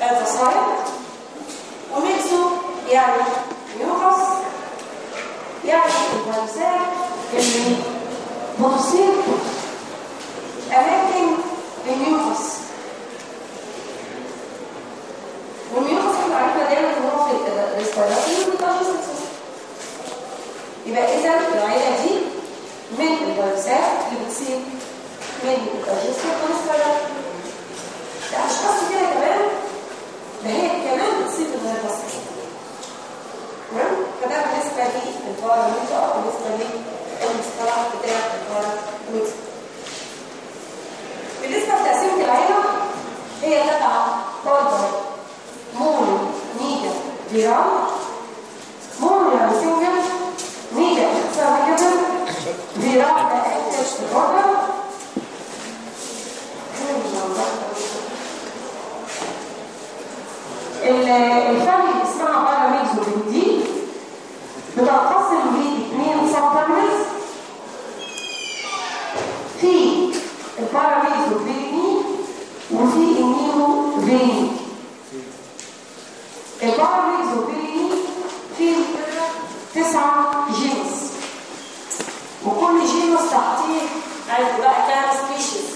at the side وميكسو يعني ميوكس يعني الفيروسات اللي بتصيب أماكن الميوكس والميوكس احنا عارفين دايما ان هو في الريسبيراتوري والدايجستيف سيستم يبقى اذا العينه دي من الفيروسات اللي بتصيب من الدايجستيف والريسبيراتوري لا مش بس كده كمان ده هي كمان بتصيب النيرفس تمام فده بالنسبه للباراميتر بالنسبه للمصطلح بتاع الباراميتر بالنسبه لتقسيمه العينه هي تبع بولدر مونو ميجا فيرال مونو يعني سنجل ميجا سامي كده فيرال ده اكتش بولدر الفاميلي اسمها باراميزو دي بتنقسم لاثنين سب فاميليز في الباراميزو فيني وفي النيمو فيني الباراميزو فيني فيه تسعة جينس وكل جينس تحتيه عارف بقى كام سبيشيز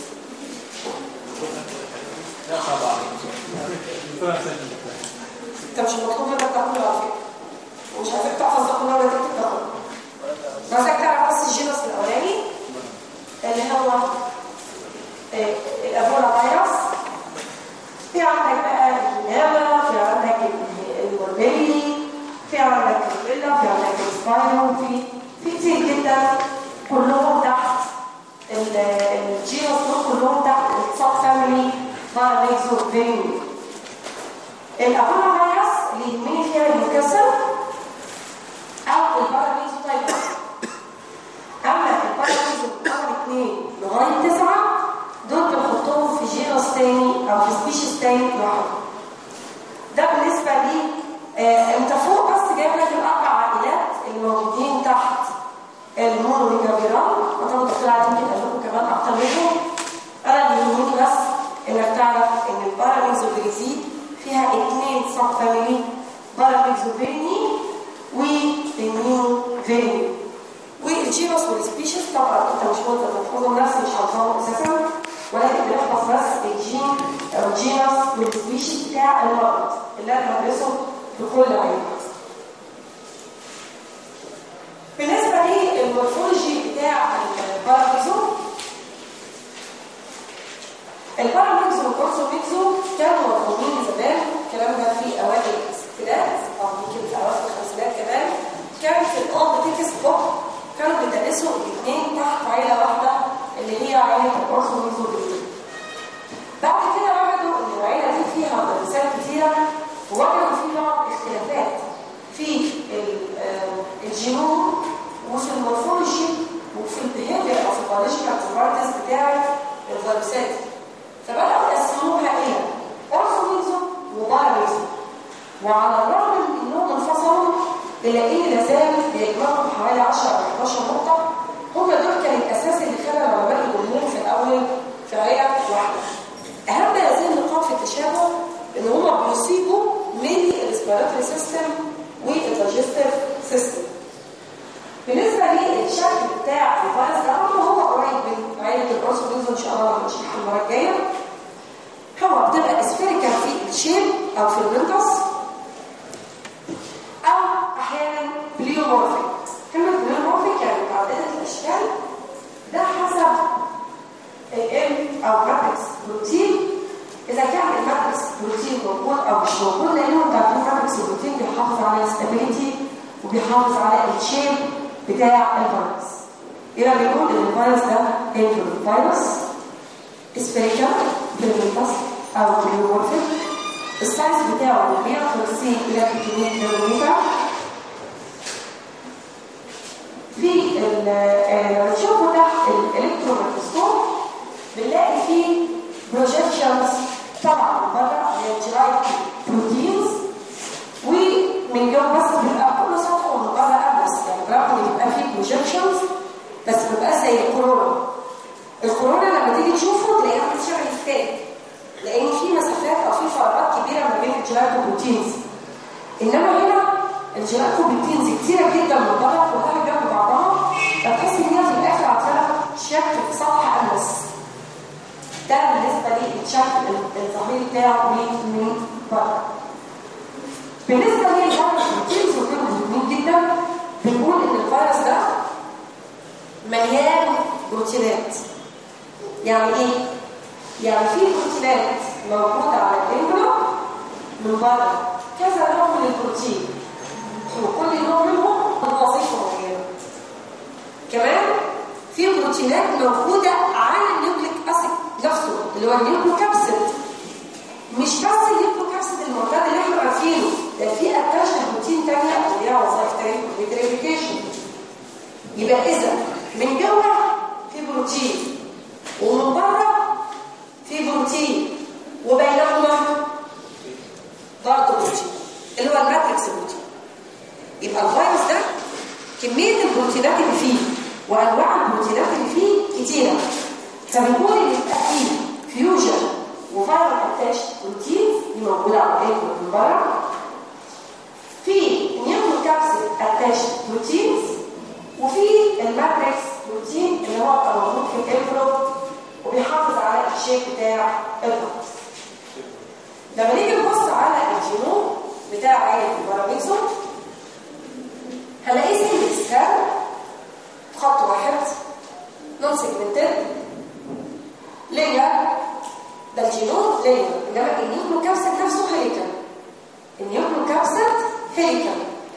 انت مش المطلوب منك تاخد العافيه ومش عايزك تحفظ ده كله ولا تكتب ده كله عايزك تعرف بس الجينس الاولاني اللي هو آه، الابولا فيروس في عندك بقى النياما في عندك الموربيلي في عندك البيلا في عندك السبايرو في في كتير جدا كلهم تحت ال- الجينس دول كلهم تحت السب فاميلي باراميزو فينيو الابولا فيروس اللي يهمني فيها النيوكاسل او الباراميزو تايبس اما الباراميزو رقم 2 لغايه 9 دول بنحطهم في جينوس تاني او في سبيشيز تاني لوحدهم ده بالنسبه لي آه انت فوق بس جايب لك الاربع عائلات اللي موجودين تحت المونوميجافيرال وطبعا الدكتور عادل يمكن قال لكم كمان اكتر منهم انا اللي يهمني بس انك تعرف ان الباراميزوفيريزي فيها اثنين سب فاميلي باراميزوفيرني والنيو فيرني والجينوس والسبيشيز طبعا انت مش ممكن تحفظهم نفسي مش حافظهم اساسا ولكن بنحفظ بس الجين او الجينوس والسبيشيز بتاع المرض اللي انا بدرسه في كل عين بالنسبه للمورفولوجي بتاع الباراميزو الباراميزو والكورسوميكزو كانوا مرفوضين زمان الكلام ده في اوائل الستينات او يمكن في اواخر الخمسينات كمان كان في الاولد تكست بوك كانوا بيدرسوا الاثنين تحت عيله واحده اللي هي عيله الكورسوميكزو بالليل بعد كده وجدوا ان العيله دي فيها مدرسات كتيره ووجدوا في بعض اختلافات في ال- آه، الجينوم وفي المورفولوجي وفي البيهيفير او في البيولوجيكال بروبرتيز بتاعت الفيروسات فبداوا يقسموها الى اورثوميزو وباراميزو وعلى الرغم من انهم انفصلوا الا ان لازال بيجمعهم حوالي 10 او 11 نقطه هم دول كان الاساس اللي خلى العلماء يقولون في الاول في عيله واحده اهم هذه النقاط في التشابه ان هم بيصيبوا من الريسبيراتوري سيستم والدايجستيف سيستم بالنسبه للشكل بتاع الفيروس ده هو هو قريب من عيله البروسوفيزو ان شاء الله لما نشرحها المره الجايه هو بتبقى اسفيريكال في الشيب او في المنتص او احيانا بليومورفيك كلمه بليومورفيك يعني متعدده الاشكال ده حسب الام او ماتريكس بروتين اذا كان الماتريكس بروتين موجود او مش موجود لانه انت عارفين الماتريكس بروتين بيحافظ على الاستابيليتي وبيحافظ على الشيب بتاع الفيروس يبقى بنقول ان الفيروس ده انفلو فيروس اسفيريكال بيرمنتس او بيومورفيك السايز بتاعه من 150 الى 300 كيلومتر في ال- آه، لما تشوفوا تحت الالكترون ميكروسكوب بنلاقي فيه بروجكشنز طبعا من بره للجرايد بروتينز ومن جوه بس بيبقى كل سطحه من بره ابس يعني برغم ان بيبقى فيه بروجكشنز بس ما بيبقاش زي الكورونا الكورونا لما تيجي تشوفه تلاقيه عامل شبه الكتاب لان في مسافات او في فراغات كبيره ما بين الجلايكوبروتينز انما هنا الجلايكوبروتينز كتيره جدا من بره كلها جنب بعضها فتحس ان هي في الاخر عطلها شكل سطح املس ده بالنسبه للشكل الظهير بتاعه من بره بالنسبه للجلايكوبروتينز ودول مهمين جدا بنقول ان الفيروس ده مليان بروتينات يعني ايه يعني في بروتينات موجوده على الانبلوب من بره كذا نوع من البروتين وكل نوع منهم وظيفه معينه كمان في بروتينات موجوده على النيوكليك اسيد نفسه اللي هو النيوكليوكابسيد مش بس النيوكليوكابسيد المعتاد اللي احنا عارفينه ده في اتاش بروتين ثانيه اللي هي وظائف ثانيه الفيتريفيكيشن يبقى اذا من جوه في بروتين ومن بره في بروتين وبينهما برضه بروتين اللي هو الماتريكس بروتين يبقى الفيروس ده كميه البروتينات اللي فيه وانواع البروتينات اللي فيه كتيره فبنقول ان يبقى فيه فيوجن وفايرال اتاش بروتين دي موجوده على الايكو من بره في نيوكليوكابسيد اتاش بروتينز وفي الماتريكس بروتين اللي هو بيبقى موجود في الانفلوب وبيحافظ على الشيب بتاع الفيروس لما نيجي نبص على الجينوم بتاع عائله الباراميزوم هنلاقيه سنجل ستراند خط واحد نون سيجمنتد لير ده الجينوم لير انما النيوكليوكابسيد نفسه هيكل النيوكليوكابسيد هيكل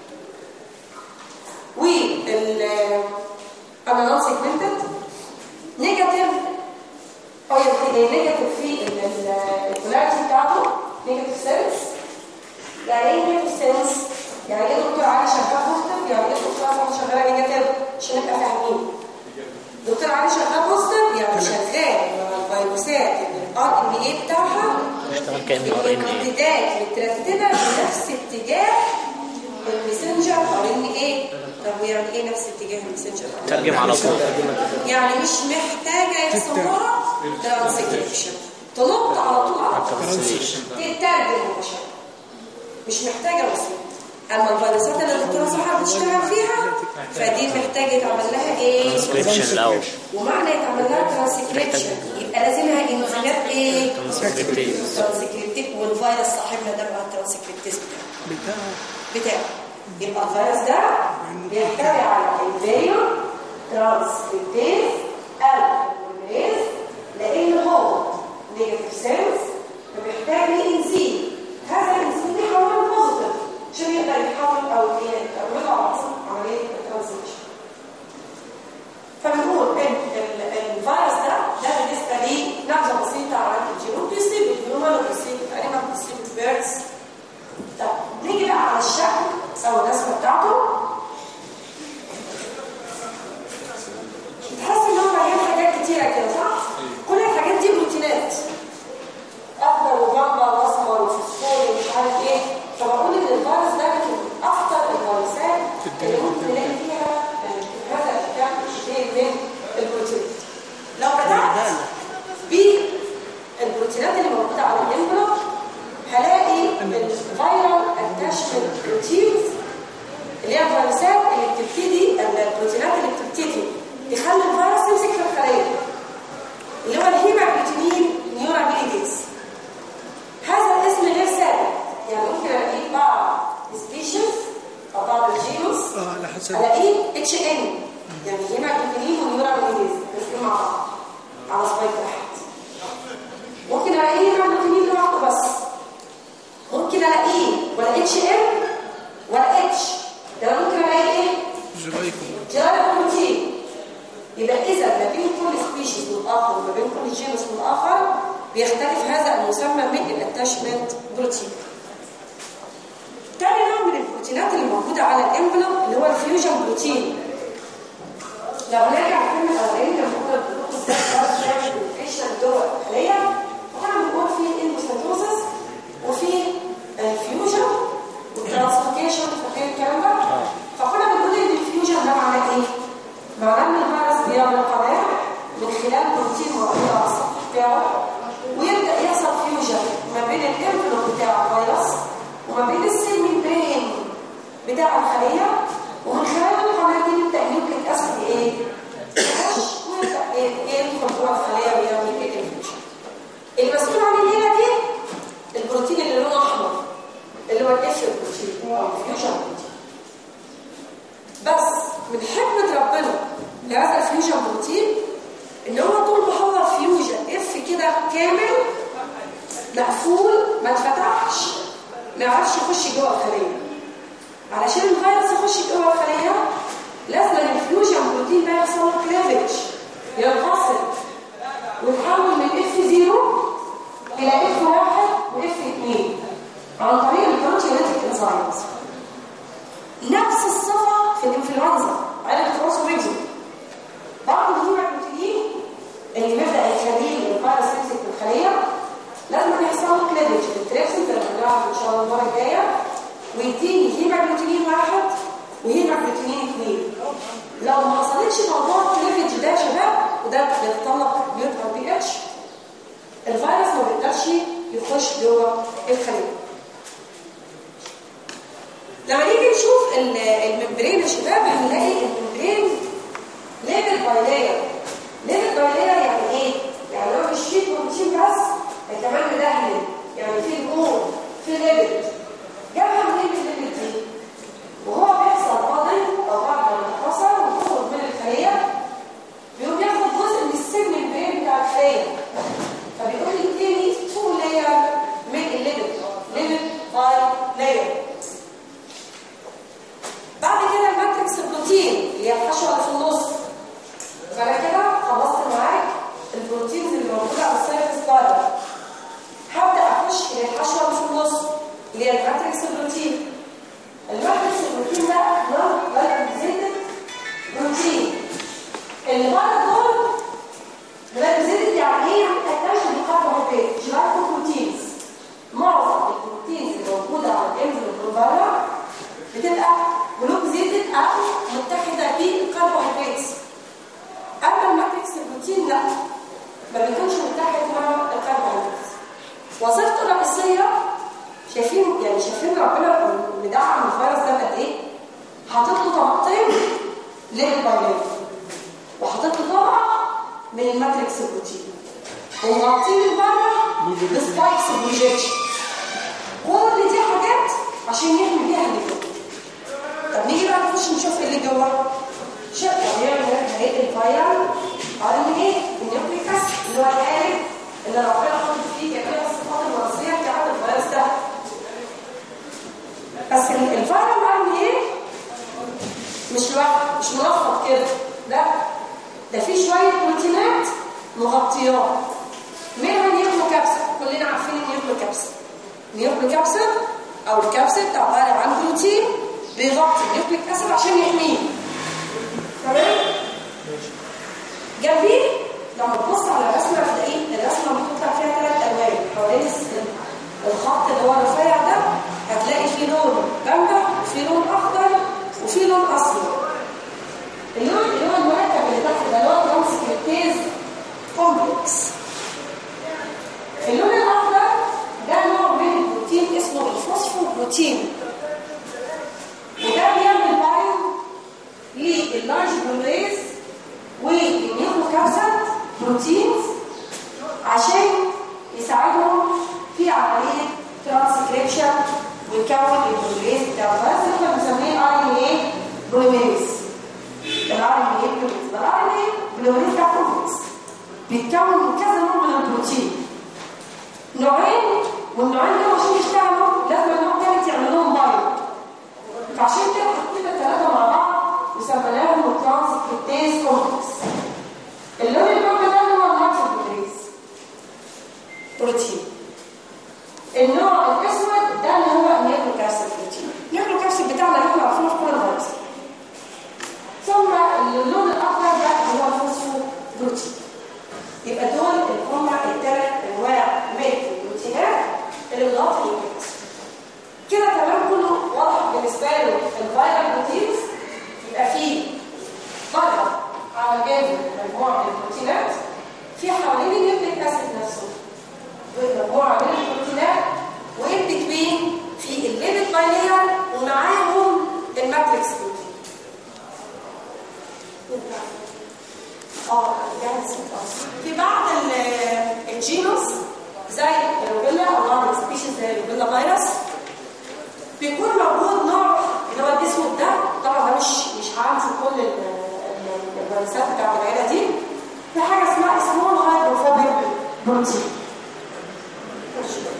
وال انا نون سيجمنتد نيجاتيف او نيجاتيف في البولاريتي بتاعته نيجاتيف سنس يعني ايه نيجاتيف سنس يعني ايه دكتور علي شغال بوزيتيف يعني ايه دكتور علي شغاله نيجاتيف عشان نبقى فاهمين دكتور علي شغال بوزيتيف يعني شغال مع الفيروسات الار ان اي بتاعها اشتغل كانه ار ان اي امتداد مترتبه بنفس اتجاه المسنجر ار ان اي طب ويعني ايه نفس اتجاه المسنجر ترجم على طول يعني مش محتاجه يحصل لها ترانسكريبشن تنط على طول على طول تترجم مباشره مش محتاجه وسيط اما الفيروسات اللي الدكتوره سحر بتشتغل فيها فدي محتاجه يتعمل لها ايه ترانسكريبشن الاول ومعنى يتعمل لها ترانسكريبشن يبقى لازمها انزيمات ايه ترانسكريبتيز ترانسكريبتيف والفيروس صاحبنا ده بقى الترانسكريبتيز بتاعه بتاعه يبقى الفيروس ده بيحتوي على الفيريو ترانسكريبتيز او البوليميريز لان هو نيجاتيف سيلز فبيحتاج لانزيم هذا الانزيم بيحول بوزيتيف عشان يقدر يحول او يعمل على طول عمليه الترانسكريبشن فبنقول ان الفيروس ده ده بالنسبه لي نبذه بسيطه عن الجينوم بيصيب الهيومن وبيصيب الانيمال بيصيب البيردز طب نيجي بقى على الشكل او الرسمه بتاعته تحس ان هو مليان حاجات كتيره كده صح؟ كل الحاجات دي بروتينات اخضر وجنبه واصفر وفوسفور ومش عارف ايه فبقول ان الفيروس ده يمكن اخطر الفيروسات اللي ممكن نلاقي فيها هذا الكم كتير من البروتين لو بدات بالبروتينات اللي موجوده على الانفلوب هلاقي الفيرال اتاشمنت بروتينز اللي هي الفيروسات اللي بتبتدي البروتينات اللي بتبتدي تخلي الفيروس يمسك في الخليه اللي هو الهيماجلوتينين نيورابيليتيز هذا الاسم غير ثابت يعني ممكن الاقيه بعض سبيشيز او بعض الجينوس اه على حسب الاقيه اتش ان يعني هيماجلوتينين ونيورابيليتيز الاثنين مع بعض على سبايك واحد ممكن الاقيه هيماجلوتينين لوحده بس ممكن الاقيه ولا اتش ام ولا اتش ده أنا ممكن الاقي ايه جلايكوم جرائم بروتين يبقى اذا ما بين كل سبيشيز والاخر وما بين كل جينس والاخر بيختلف هذا المسمى من الاتاشمنت بروتين تاني نوع من البروتينات اللي موجوده على الانفلوب اللي هو الفيوجن بروتين لو نرجع الفيلم الاولاني لما كنا بنقول ازاي الفيروس بيعمل انفكشن جوه الخليه وكنا بنقول في الاندوسيتوزس وفي الفيوجن والترانسلوكيشن فاكرين الكلام ده؟ فكنا بنقول ان الفيوجن ده معناه ايه؟ معناه ان الفيروس بيعمل قناه من خلال بروتين موجود على السطح بتاعه ويبدا يحصل فيوجن ما بين الانفلوب بتاع الفيروس مقفول ما اتفتحش ما يعرفش يخش جوه الخليه علشان الفيروس يخش جوه الخليه لازم الفيوجن بروتين ده يحصل له كليفج ينفصل ويتحول من اف 0 الى اف 1 واف 2 عن طريق البروتيوليتيك انزيمز نفس الصفه في الانفلونزا علاج الكروسوفيكزو بعض الجمع البروتين اللي بيبدا يخليه الفيروس يمسك في الخليه لازم يحصل له كليفج التريبسين زي ما هنعرف ان شاء الله المره الجايه ويديني هيماجلوتينين واحد وهيماجلوتينين اثنين لو ما حصلتش موضوع الكليفج ده يا شباب وده بيتطلب نيوترال بي اتش الفيروس ما بيقدرش يخش جوه الخليه لما نيجي نشوف الممبرين يا شباب هنلاقي الممبرين ليفل باي لاير ليفل باي لاير يعني ايه؟ يعني هو مش فيه بروتين بس ده كمان مدهن يعني فيه دهون فيه ليفل جابها منين الليفل دي؟ وهو بيحصل فاضل او بعد ما يتكسر ويخرج من الخليه بيقوم ياخد جزء من السجن البرين بتاع الخليه فبيقول لي اديني تو لاير من الليفل ليفل باي لاير بعد كده الماتريكس البروتين اللي هي الحشوه اللي في النص فانا كده خلصت معاك البروتينز اللي موجوده على السيرفس بره هبدا اخش الى الحشوه اللي في النص اللي هي الماتريكس البروتين الماتريكس البروتين ده نون جلايكوزيتد بروتين اللي بره دول جلايكوزيتد يعني ايه؟ يعني اتاش بالكربوهيدرات جلايكوبروتينز معظم البروتينز اللي موجوده على الانزيم بره بتبقى جلوكوزيتد او متحده بالكربوهيدرات اما الماتريكس البروتين لا ما بيكونش متحد مع الكربوهيدرات وظيفته الرئيسيه شايفين يعني شايفين ربنا مدعم الفيروس ده قد ايه حاطط له طبقتين للبيولوجي وحاطط له طبقه من الماتريكس البروتين ومغطين من بره بسبايكس بروجيكشن كل دي حاجات عشان يحمي بيها اللي جوه طب نيجي بقى نخش نشوف ايه اللي جوه شق طبيعي هيئه الفيرال ار ان ايه النيوكليك اسيد اللي هو الآلة اللي ربنا حاطط فيه جميع الصفات الوراثيه بتاعت الفيروس ده بس الفيرال ار ان ايه مش لوحده مش ملخبط كده لا ده في شويه بروتينات مغطياه منها نيوكليو كابسل كلنا عارفين النيوكليو كابسل النيوكليو كابسل او الكبسة عبارة عن بروتين بيغطي النيوكليك اسيد عشان يحميه تمام جنبيه لما تبص على الرسمه هتلاقي الرسمه محطوطه فيها ثلاث الوان حوالين السن الخط اللي هو الرفيع ده هتلاقي فيه لون بامبا وفيه لون اخضر وفيه لون اصفر اللون اللي هو المركب اللي تحت ده لون ترانسكريبتيز كومبلكس اللون الاخضر ده نوع من البروتين اسمه الفوسفوبروتين وده بيعمل بايو لللارج بلوريز والنيوكلوكابسيد بروتينز عشان يساعدهم في عمليه ترانسكريبشن ويكون البلوريز بتاع الفيروس اللي احنا بنسميه ار ان اي بلوريز الار ان اي بلوريز الار ان اي بلوريز ده كومبلكس بيتكون من كذا نوع من البروتين نوعين والنوعين دول عشان يشتغلوا لازم نوع ثالث يعمل لهم بايو فعشان كده حطينا الثلاثه مع بعض وسميناهم الترانسكريبتيز كومبلكس اللون البامبا ده هو الماتريكس بروتين النوع الاسود ده اللي هو النيوكليوكاسيد بروتين النيوكليوكاسيد بتاعنا اللي احنا عارفينه في كل الفيروس ثم اللون الاخضر ده هو الفوسفو بروتين يبقى دول اللي هم الثلاث انواع من البروتينات اللي بتغطي النيوكليوس كده تمام كله واضح بالنسبه له الفيرال بروتينز يبقى فيه ضغط على جانب مجموعه من البروتينات في حوالين النيوكليك اسيد نفسه مجموعه من البروتينات وين بتوين في الليبيد بايلير ومعاهم الماتريكس بروتين اه جاهز في بعض الجينوس زي الروبيلا او بعض السبيشيز زي الروبيلا فيروس بيكون موجود نوع اللي هو الاسود ده طبعا ده مش مش عام في كل الفيروسات بتاعت العيله دي في حاجه اسمها سمول هايدروفوبيك بروتين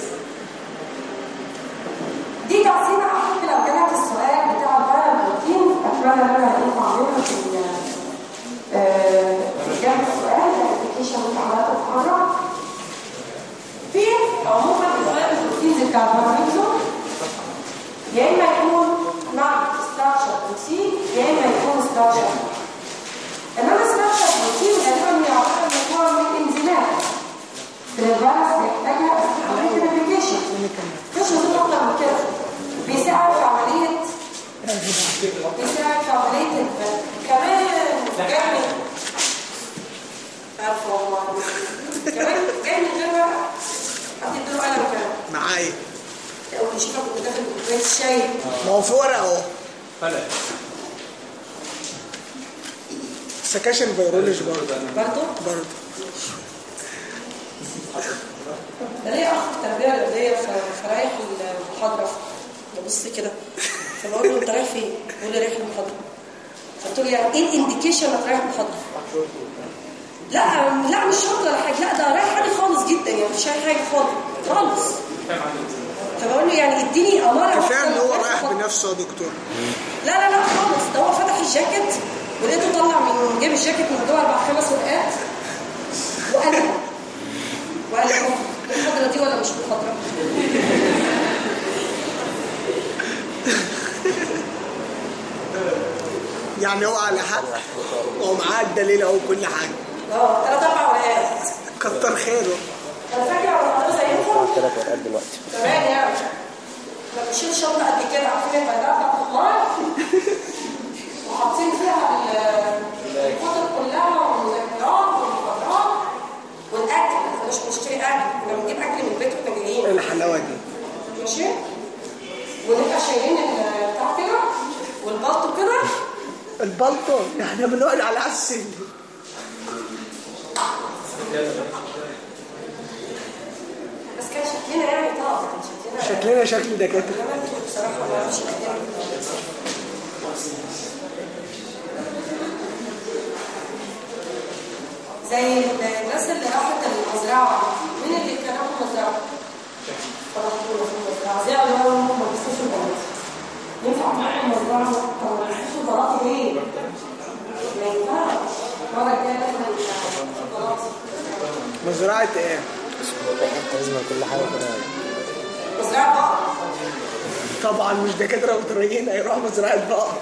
المسألة اللي أنا هقولكم عاملها في ال- آه، في إجابة السؤال الابلكيشن اللي عملها تتحرك في عموما الفايل البروتينز بتاع الباراميزو يا إما يكون مع ستراكشر بروتين يا إما يكون ستراكشر إنما ستراكشر بروتين غالبا هي عبارة عن مجموعة من الإنزيمات الفيروس بيحتاجها في عملية الابلكيشن مش مهم أكتر من كده بيساعد في عملية بيساعد في عملية الب- كمان جامد عارفة والله كمان جاي من غير ورق حد يديله قلم كمان معايا أول شيء كنت داخل بكوباية الشاي ما هو في ورقه اهو سكاشن فيرولوجي برضه برضه برضه ده ليه اخ التربيه الرياضيه ف- فرايح المحاضره ببص كده فبقول له انت رايح فين؟ بيقول لي رايح المحاضره قلت له يعني ايه الانديكيشن انك رايح المحاضره؟ لا لا مش شرط ولا حاجه لا ده رايح عادي خالص جدا يعني مش اي حاجه خالص خالص فبقول له يعني اديني اماره كفايه ان واحدة هو إنك رايح المحاضرة. بنفسه يا دكتور لا لا لا خالص ده هو فتح الجاكيت ولقيته طلع من جيب الجاكيت من جوه اربع خمس ورقات وقال وقال لي المحاضره دي ولا مش محاضره؟ يعني هو على حق هو معاه الدليل اهو كل حاجه اه ثلاث اربع ورقات كتر خيره انا فاكر على المحاضره زيكم ثلاث ورقات دلوقتي زمان يعني احنا بنشيل شنطه قد كده عارفين البيضاء بتاعت الخضار وحاطين فيها ال- الكتب كلها والمذكرات والمحاضرات والاكل ما كناش بنشتري اكل كنا بنجيب اكل من البيت واحنا جايين ايه الحلاوه دي ماشي ونبقى شايلين ال- بتاع كده والبلطو كده البلطو احنا بنقعد على السن بس كان شكلنا يعني طاقه كان شكلنا شكلنا شكل دكاتره انما انتوا بصراحه ما اعرفش شكلنا زي الناس اللي راحت المزرعه مين اللي كان راحوا المزرعه؟ فرحوا في المزرعه زي اللي هو ما بيسوش البلاط ينفع تروح المزرعه طب ما بيسوش البلاط ليه؟ ما ينفعش المره الجايه لازم البلاط مزرعه ايه انت لازم كل حاجه كده مزرعه بقر طبعا مش دكاتره وطريين هيروحوا مزرعه بقر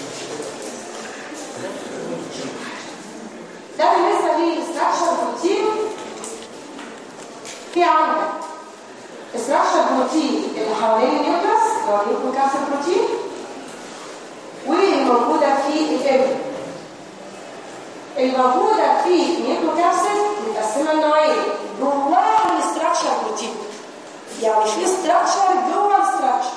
ده بالنسبة للستراكشر بروتين في عندك استراكشر بروتين اللي حوالين النيوكلاس اللي هو النيوكليوكاسيد بروتين والموجودة في الإبن الموجودة في النيوكليوكاسيد متقسمة لنوعين جواها الاستراكشر بروتين يعني في استراكشر جوه الاستراكشر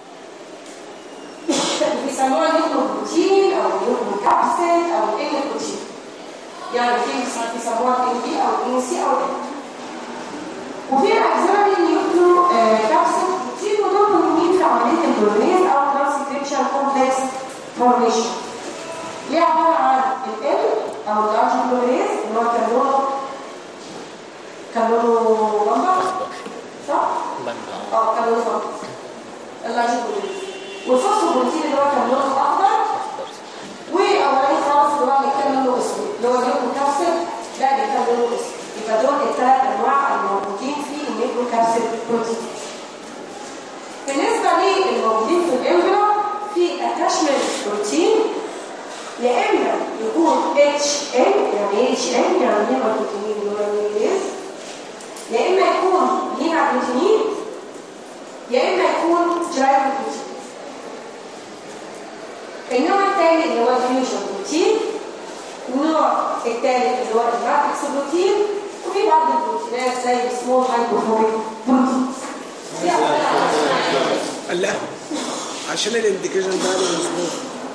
بيسموها النيوكليوبروتين او النيوكليوكابسيد او الانكلوتين يعني في بيسموها الان بي او الان سي او ال وفي الاجزاء النيوكليو كابسيد بروتين ودول مهمين في عمليه البوليميز او ترانسكريبشن كومبلكس فورميشن ليه عباره عن ال او اللارج بوليميز اللي هو كان لونه كان لونه لمبه صح؟ بنك اه كان لونه لمبه اللارج بوليميز والفوسفوبروتين اللي هو كان لونه اخضر واولاني خالص اللي هو اللي كان لونه اسود اللي هو النيوكليوكابسيد لا اللي كان لونه اسود يبقى دول الثلاث انواع الموجودين في النيوكليوكابسيد بروتين بالنسبه للموجودين في الامبريو في اتاشمنت بروتين يا اما يكون اتش ان يعني اتش ان يعني لينا بروتين نيورانيز يا اما يكون لينا بروتين يا اما يكون جرايد بروتين النوع الثاني اللي هو الفيوجن بروتين النوع الثالث اللي هو الماتريكس بروتين وفي بعض البروتينات زي السمول هايدروفوبيك بروتين دي أسئلة على الأسئلة. قال لا عشان الانديكيشن ده مظبوط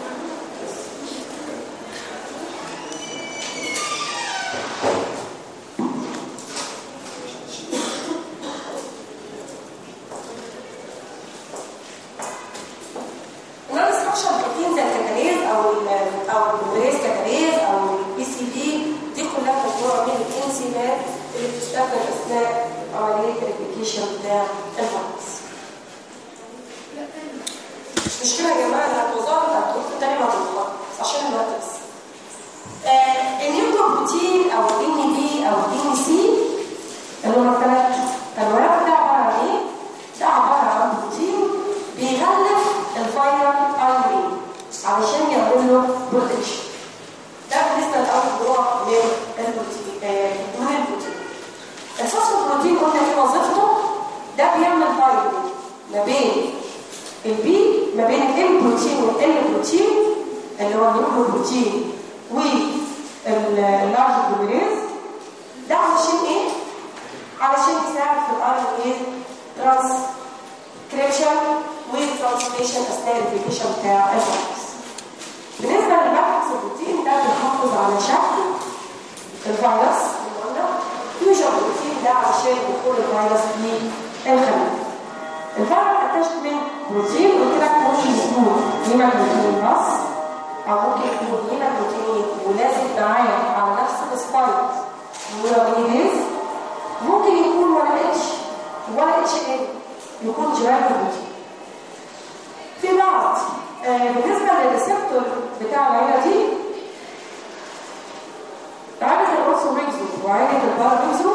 انما الستراكشر بروتين زي الكتاليز او ال او البوليز كتاليز او البي سي بي دي كلها مجموعه من الانزيمات اللي بتستخدم اثناء عمليه الابلكيشن بتاع الفيروس. مش مشكله يا جماعه انا هتوظفوا هتروحوا تاني مع الخط عشان الوقت بس آه النيوكلوبروتين او الان دي او الان سي اللي هم الثلاث انواع ده عباره عن ايه؟ ده عباره عن بروتين بيغلف الفيرال ايرين علشان يعمل له بروتكشن ده بالنسبه لاول نوع من البروتين آه من البروتين الفوسفوبروتين قلنا ايه وظيفته ده بيعمل بايندنج ما بين البي ما بين الام بروتين والال بروتين اللي هو النيوكلوبروتين واللارج جلوميريز ده علشان ايه؟ علشان يساعد في الار ان ايه ترانسكريبشن وترانسليشن اثناء الريبليكيشن بتاع الفيروس بالنسبه للماكس البروتين ده بيحافظ على شكل الفيروس اللي قلنا فيوجن بروتين ده علشان دخول الفيروس في الخليه الفيروس اتاشمنت بروتين قلت لك ممكن يكون هيماجلوتين بس او ممكن يكون هيماجلوتين ولازم معايا على نفس السبايك نيورابينيز ممكن يكون ولا اتش ولا اتش ان يكون جوال بروتين في بعض آه بالنسبه للريسبتور بتاع العيله دي عيله الاورثو ريكزو وعيله البارابيزو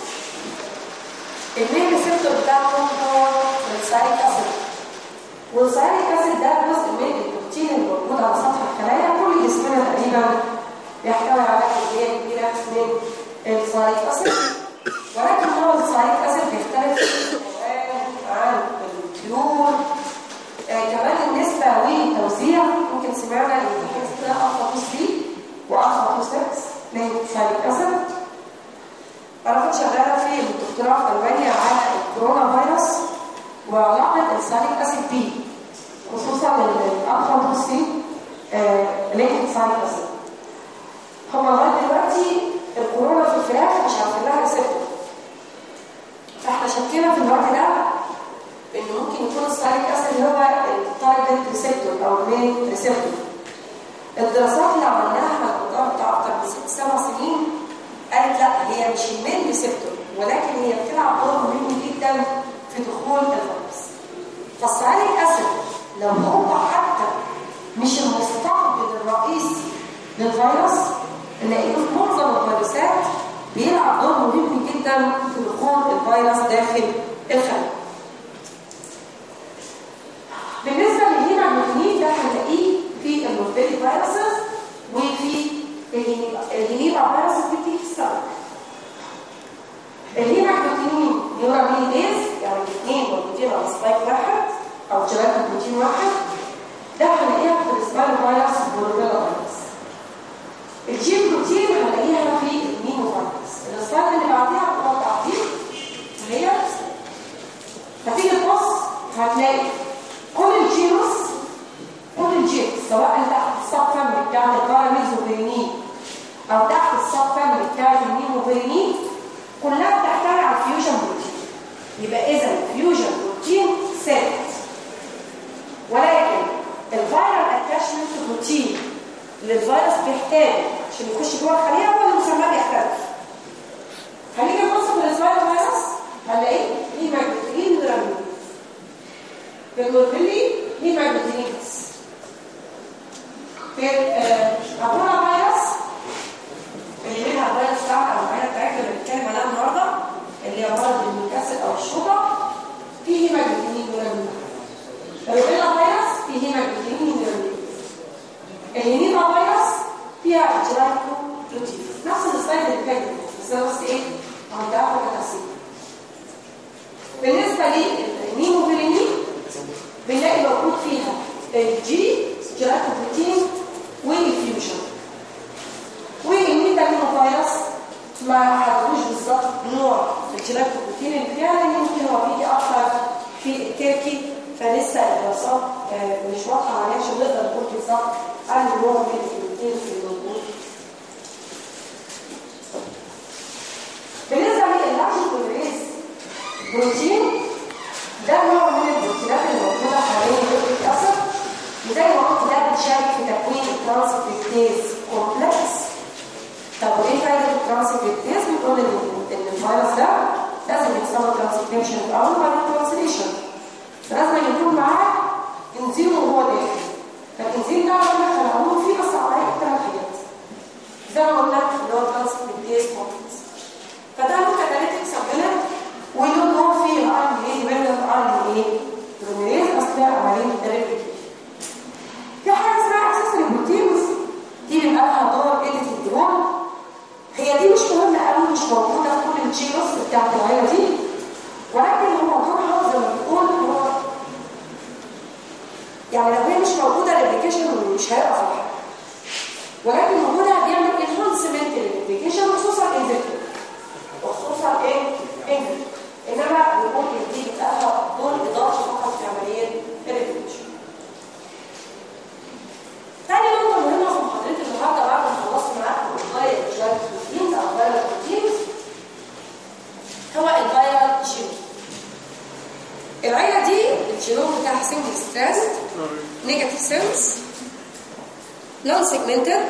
المين ريسبتور بتاعهم هو السايك اسيد والسايك اسيد ده جزء من البروتين الموجود على سطح الخلايا كل جسمنا تقريبا بيحتوي على كميه كبيره من السايك اسيد ولكن هو السايك اسيد بيختلف في الحيوان عن الطيور آه كمان النسبه والتوزيع ممكن سمعنا ان في حاجه اسمها الفا بوس بي والفا بوس اكس من السايك اسيد انا كنت شغاله في الدكتوراه في المانيا على الكورونا فيروس وعلاقه الساليك اسيد بي خصوصا الالفا بوس بي لينكد ساليك اسيد هم لغايه دلوقتي الكورونا في الفراخ مش عارفين لها ريسبتور فاحنا شكينا في الوقت ده ان ممكن يكون الساليك اسيد هو التارجت ريسبتور او المين ريسبتور الدراسات اللي عملناها على الموضوع بتاع اكتر من ست سبع سنين قالت لا هي مش المين ريسبتور ولكن هي بتلعب دور مهم جدا في دخول الفيروس فالساليك اسيد لو هو حتى مش المستقبل الرئيسي للفيروس نلاقيه في معظم الفيروسات بيلعب دور مهم جدا في دخول الفيروس داخل الخلية. بالنسبة للهيماجلوتينين ده هنلاقيه في الموربيلي فيروسز وفي الهيميبا فيروسز بتيجي في السمك. الهيماجلوتينين نيورامينيز يعني الاثنين موجودين على سبايك واحد او شبكة بروتين واحد ده هنلاقيها في السبايك فيروس والروبيلا فيروس. الجين بروتين هنلاقيها في المينو فيروس السلايد اللي بعديها هو تعطيل هي هتيجي تبص هتلاقي كل الجينوس كل الجينوس سواء تحت السب فاميلي بتاعت الباراميزوفيرينين او تحت السب فاميلي بتاعت المينوفيرينين كلها بتحتوي على الفيوجن بروتين يبقى اذا الفيوجن بروتين ثابت ولكن الفيرال اتاشمنت بروتين للفيروس بيحتاج عشان يخش جوه الخليه هو اللي مسماه بيختلف هنيجي نبص في الاسباير فيروس هنلاقيه هيماجلوتين نورامين في الموربيلي هيماجلوتين بس في الابولا فيروس اللي منها الفيروس بتاعها او العيله بتاعتنا اللي بنتكلم عليها النهارده اللي هي مرض المكسل او الشوكه في هيماجلوتين نورامين الابولا فيروس في هيماجلوتين نورامين الهيميبا فيروس فيها جلايكو بروتين نفس السلايد اللي فات بس انا بس ايه عندها حاجه تفصيل بالنسبه للنيموفيرينين بنلاقي موجود فيها الجي جلايكو بروتين والفيوجن والميتا فيروس ما حددوش بالظبط نوع الجلايكو بروتين اللي فيها لان يمكن هو بيجي اكتر في التركي فلسه الدراسات مش واضحه عليها عشان نقدر نقول بالظبط عن نوع من البروتين في الموجود بالنسبه لللارج كولريز بروتين ده نوع من البروتينات الموجوده حوالين النيوكليك اسيد وزي ما قلت ده بتشارك في تكوين الترانسكريبتيز كومبلكس طب وايه فايده الترانسكريبتيز؟ بتقول ان ان الفيروس ده لازم يحصل له ترانسكريبشن الاول وبعدين ترانسليشن فلازم يكون معاه انزيم وهو داخل فالانزيم ده احنا خلقوه فيه بس عمليه زي ما قلنا اللي هو ترانسكريبتيز كومبلكس فده ميتابوليتكس عندنا واللي هو فيه الار ان ايه ديبندنت ار ان ايه بروميريز اثناء عمليه الريبليكيشن في حاجه اسمها اكسسوري بروتينز دي بيبقى لها دور ايديت الديوان هي دي مش مهمه قوي مش موجوده في كل الجينوس بتاعت العيله دي ولكن هو موضوعها زي ما بنقول هو يعني لو هي مش موجوده الابلكيشن مش هيقف على حاجه ولكن موجوده بيعمل انهانسمنت للابلكيشن خصوصا الفيكتور وخصوصا ايه انجلش انما بنقول ان دي بتبقى دور اضافي فقط في عمليه الابلكيشن تاني نقطه مهمه في محاضرتي النهارده بعد ما خلصت معاكم الفاير جايد بروتينز او فاير بروتينز هو الفاير جين العيله دي الجينوم بتاعها سنجل ستراند نيجاتيف سيلز نون سيجمنتد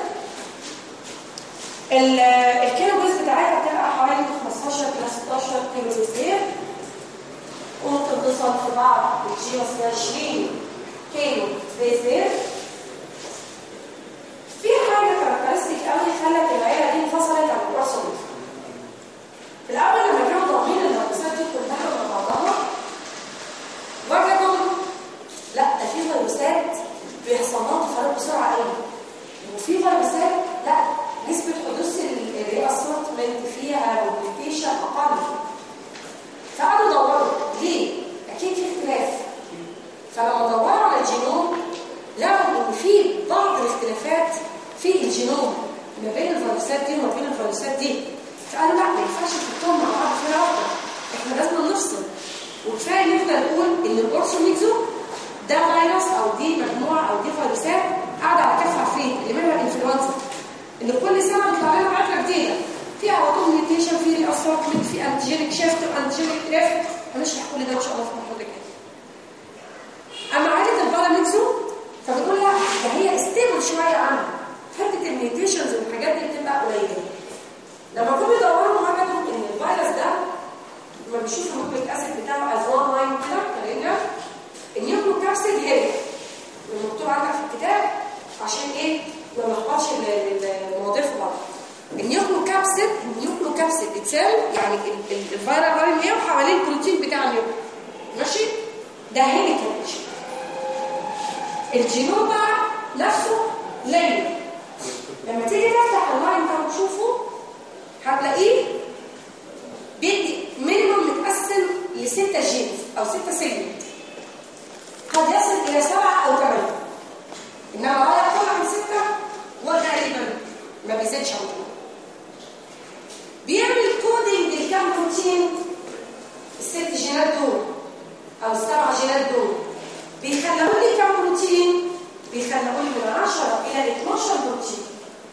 الكيلوبيز بتاعتها بتبقى حوالي 15 ل 16 كيلو بير وممكن توصل في بعض الجينوس ل 20 كيلو بير في حاجه كاركترستيك قوي خلت العيله دي انفصلت عن البروسوميز في الاول لما كانوا ضامنين الهرمونات دي كلها مع بعضها وجدوا لا ده في فيروسات بيحصل لها تفاعل بسرعه قوي وفي فيروسات لا نسبه حدوث الرياسورتمنت فيها والميوتيشن اقل فقعدوا يدوروا ليه؟ اكيد في اختلاف فلما دوروا على الجينوم لقوا ان في بعض الاختلافات في الجينوم ما بين الفيروسات دي وما بين الفيروسات دي فقالوا لا ما ينفعش نحطهم مع بعض في واحده احنا لازم نفصل وكفايه ان احنا نقول ان الاورسوميكزو ده فيروس او دي مجموعه او دي فيروسات قاعده على كف عفريت اللي منها الانفلونزا ان كل سنه بيطلع لنا عفره جديده في اوتوم ميوتيشن في رياسورتمنت في انتيجينيك شيفت وانتيجينيك ليفت هنشرح كل ده ان شاء الله في المحاضره الجايه اما عاده الباراميكزو فبتقول لا ده هي ستيبل شويه عنها حته الميوتيشنز والحاجات دي بتبقى قليله لما جم يدوروا وجدوا ان الفيروس ده لما بيشوفوا النيوكليك اسيد بتاعه از وان لاين كده كلنا النيوكليك كابسيد هيك المكتوب عندك في الكتاب عشان ايه ما نلخبطش المواضيع في بعض النيوكليك كابسيد النيوكليك كابسيد اتساوي يعني الفيروس ار ان ايه وحوالين البروتين بتاع النيوكليك ماشي ده هيليكال الجينوم بقى نفسه لين لما تيجي تفتح اللاين ده وتشوفه هتلاقيه بيدي مينيمم متقسم لستة جينز او ستة سيجمنت قد يصل الى سبعة او ثمانية انما لا يقل عن ستة وغالبا ما بيزيدش عن كده بيعمل كودينج لكام بروتين الست جينات دول او السبع جينات دول بيخلقوا لي كام بروتين بيخلقوا لي من 10 الى 12 بروتين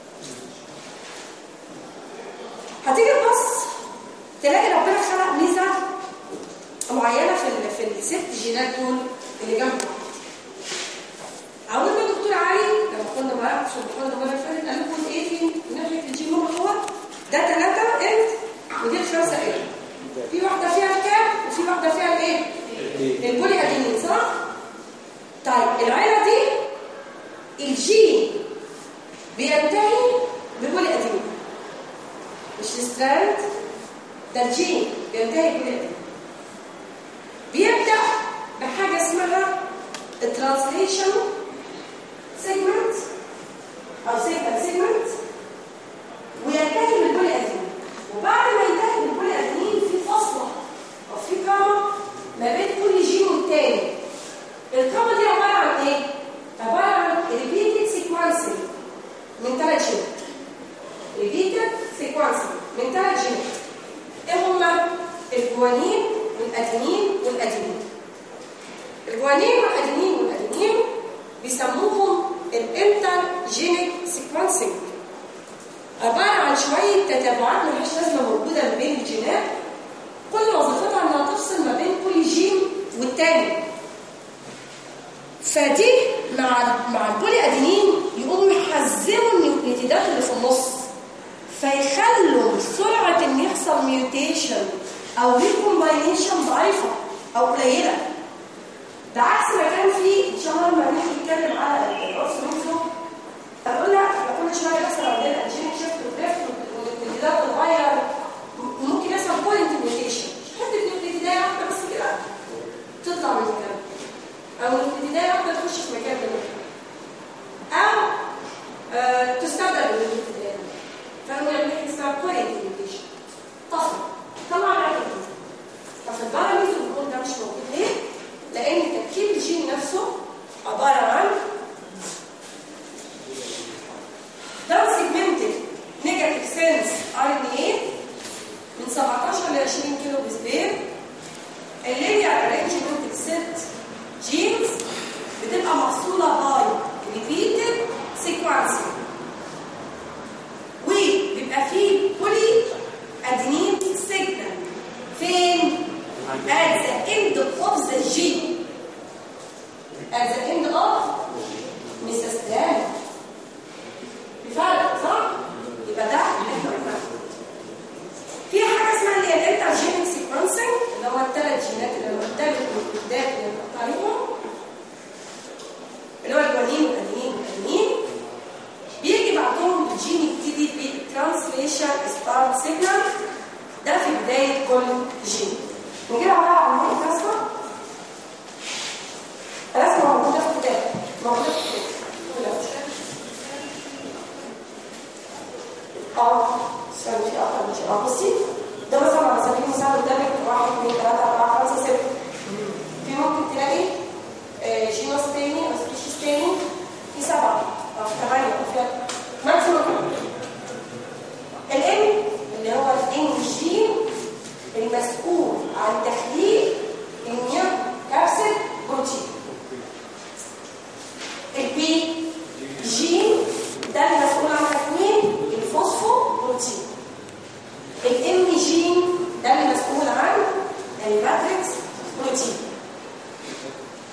هتيجي تبص تلاقي ربنا خلق ميزه معينه في ال في الست جينات دول اللي جنب بعض عاوزين بقى دكتور علي لما كنا معاه في المحاضره المره اللي فاتت قال لكم ايه في ناحيه الجينوم هو ده ثلاثه انت ودي الخمسه ايه في واحده فيها الكاب وفي واحده فيها الايه البولي ادينين صح طيب العيله دي الجين بينتهي ببولي ادينين مش الستراند ده الجين بينتهي ببولي ادينين بيبدا بحاجه اسمها الترانسليشن سيجمنت او سيجمنت سيجمنت وينتهي بالبولي ادينين وبعد ما ينتهي بالبولي ادينين في فصله او في كاما ما بين كل جين والتاني الكاما دي عباره عن ايه عباره عن ريبيتد سيكونسنج من ثلاث جينات ريبيتد سيكونسنج من ثلاث جينات ايه هما الجوانين والادينين والادينين الجوانين والادينين والادينين بيسموهم الانترجينيك سيكونسنج عباره عن شويه تتابعات ملهاش لازمه موجوده ما بين الجينات كل وظيفتها انها تفصل ما بين كل جين والتاني فدي مع مع البولي ادينين يقوموا يحزموا النيوكليتيدات اللي في النص فيخلوا سرعه ان يحصل ميوتيشن او ريكومباينيشن ضعيفه او قليله ده عكس ما كان في ان شاء الله لما نيجي نتكلم على الارثروميزوم هنقول لك احنا كل شويه مثلا عندنا الجين شيفت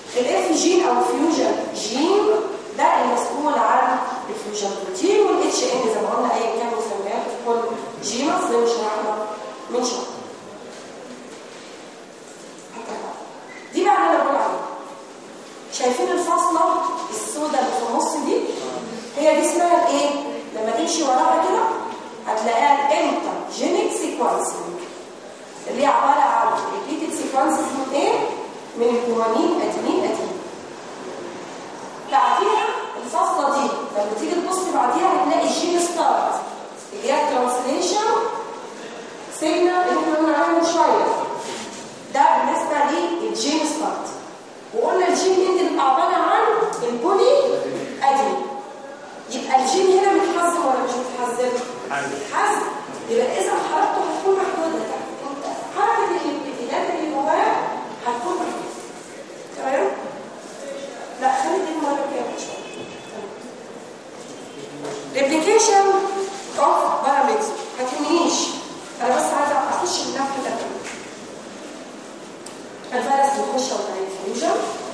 الاف جين او الفيوجن جين ده المسؤول عن الفيوجن بروتين والاتش ان زي ما قلنا ايا كان مسميات كل جينس زي ما شرحنا من شهر دي بقى اللي انا بقول عليها شايفين الفاصله السوداء اللي في النص دي هي دي اسمها الايه لما تمشي وراها كده هتلاقيها الانترجينيك سيكونسنج اللي هي عباره عن ريبيتد سيكونسز من ايه من الجوانين ادمين ادمين بعديها الفاصله دي لما تيجي تبص بعديها هتلاقي الجين ستارت اللي هي الترانسليشن سيجنال اللي احنا قلنا عليها من شويه ده بالنسبه للجين ستارت وقلنا الجين دي بتبقى عباره عن البولي ادي يبقى الجين هنا متحزم ولا مش متحزم؟ متحزم يبقى اذا حركته هتكون محدوده حركه الابتداءات اللي جواه هتكون محدوده تمام؟ لا خلي دي المره الجايه شويه ريبليكيشن اوف باراميكس ما تهمنيش انا بس عايزه اخش النفخ ده الفيروس بيخش عن طريق الفيوجن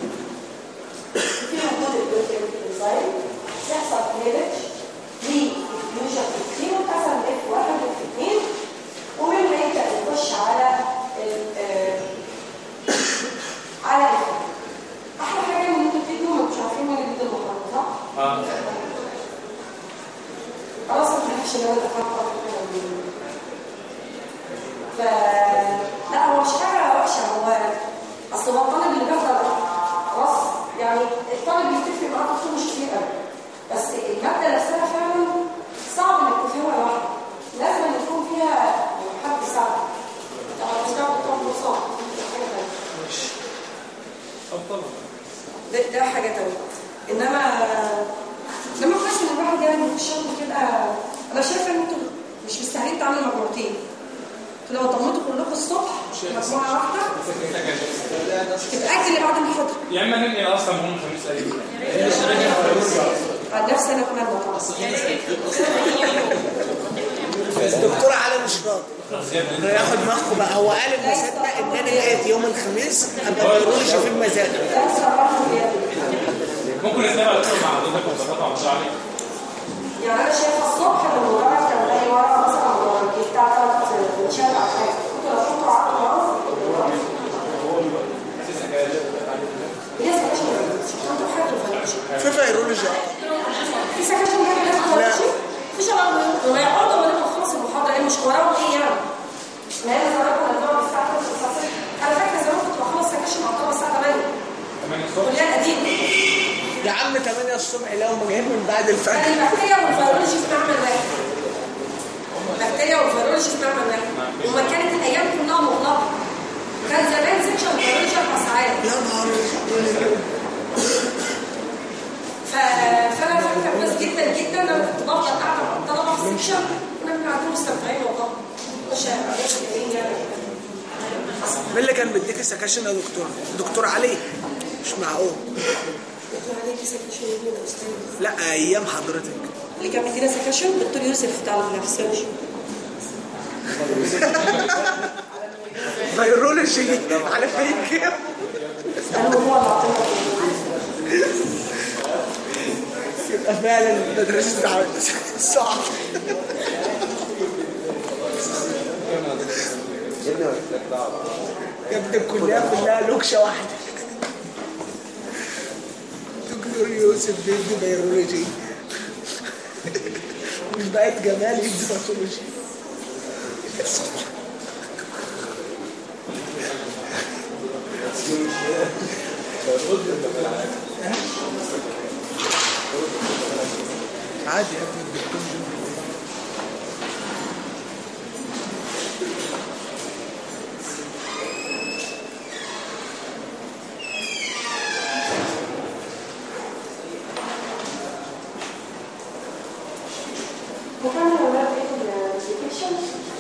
في وجود البروتين انزيم يحصل كليبج للفيوجن بروتين وتحصل اف واحد واف اثنين ومنها يبدا يخش على ال على الفيوجن احلى حاجه ان انتوا بتدوا مش عارفين مين اللي بيدوا المحاضره صح؟ اه خلاص ما تحبش ان انا اتفكر في ف لا هو مش حاجه وحشه هو اصل هو الطالب اللي بيحضر خلاص يعني الطالب بيتفق معاه تفصيل مش كتير قوي بس الماده نفسها فعلا صعب انك تفهمها لوحدك لازم ان يكون فيها حد يساعدك لو هتشتغل بتروح صعب حاجه ثانيه افضل ده, ده حاجة تانية إنما لما كويس إن الواحد يعني في الشغل كده أنا شايفة إن أنتوا مش مستاهلين تعملوا مجموعتين انتوا لو ضمنتوا كلكم الصبح مجموعة واحدة تتأجل بعد المحاضرة يا اما ننقل اصلا هم خميس ايام عن نفسي أنا أتمنى طبعا الدكتور علي مش راضي ياخد مخه بقى هو قال المصدق اداني لقيت يوم الخميس ابقى بيقولش في المزاد ده بصراحة بجد. ممكن نتابع الدكتور مع حضرتك وظبطها مع بعض عليك يعني أنا شايفة الصبح لما مجرد كان باقي ورا مثلا بتاع ثلاث بنشال أو حاجة كنتوا لو شفتوا عقل معروف هي سكاشن انتوا حاجة فلوشة في فيرولوجي في سكاشن هنا لازم فلوشة مفيش أمر وما يقعدوا ولا تخلص المحاضرة إيه مش وراهم إيه يعني ما هي زمان كنا بنقعد الساعة 5 الساعة 6 أنا فاكرة زمان كنت بخلص سكاشن معتبر الساعة 8 8 الصبح كلية قديمة يا عم 8 الصبح لو ما جايين من بعد كان الفجر البكتيريا والفيرولوجي في معمل واحد البكتيريا والفيرولوجي في معمل واحد وما كانت الايام كلها مغلقه كان زمان سكشن فيرولوجي اربع ساعات يا نهار اسود. ف... فانا فاكره كويس جدا جدا لما كنت بفضل قاعده مع الطلبه في السكشن كنا بنقعدوا مستمتعين والله مش عارفين يعني مين اللي كان بيديك السكاشن يا دكتور دكتور علي مش معقول دكتور عليك سكشن يا استاذ لا ايام حضرتك اللي كان بيدينا سكشن دكتور يوسف بتاع النفسيولوجي فيرولوجي على فين كده انا هو اللي عطينا يبقى فعلا مدرسة صعب يا ابني الكلية كلها لوكشة واحدة دكتور يوسف بيدي بيرولوجي مش بقت جمال يدي باثولوجي عادي يا ابني الدكتور جنبي. وكان الولاد بياخد الابلكيشن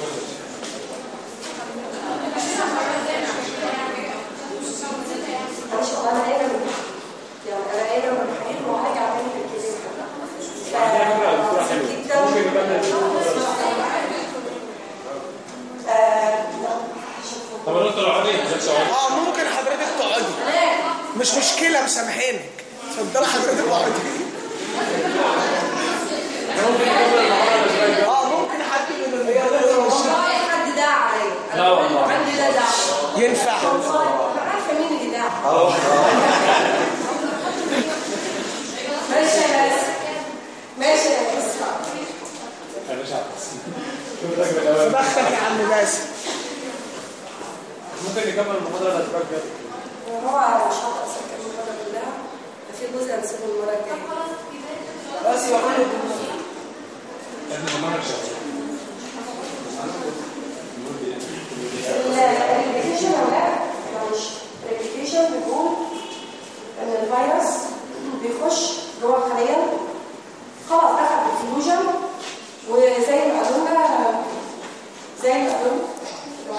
معلش والله انا قايله من يعني انا قايله من حقيقي وهرجع تاني في الكليه فبسيط جدا مش مشكله مسامحينك اتفضلي حضرتك اقعدي اه ممكن حد من ال- والله حد داعي عليا لا انا والله. عندي ده دعوه ينفع والله انا عارفه مين اللي داعي ماشي يا باسم ماشي يا باسم يا باشا في بختك يا عم باسم ممكن نكمل المحاضره الاسبوع الجاي هو مش هقدر اسكت المره كلها في جزء هنسيبه المره الجايه بس يا عم احنا المره الجايه الريبليكيشن يا ولاد مش الريبليكيشن بيقول ان الفيروس بيخش جوه الخليه خلاص دخل في الفيوجن وزي ما قالوا لنا زي ما قالوا لنا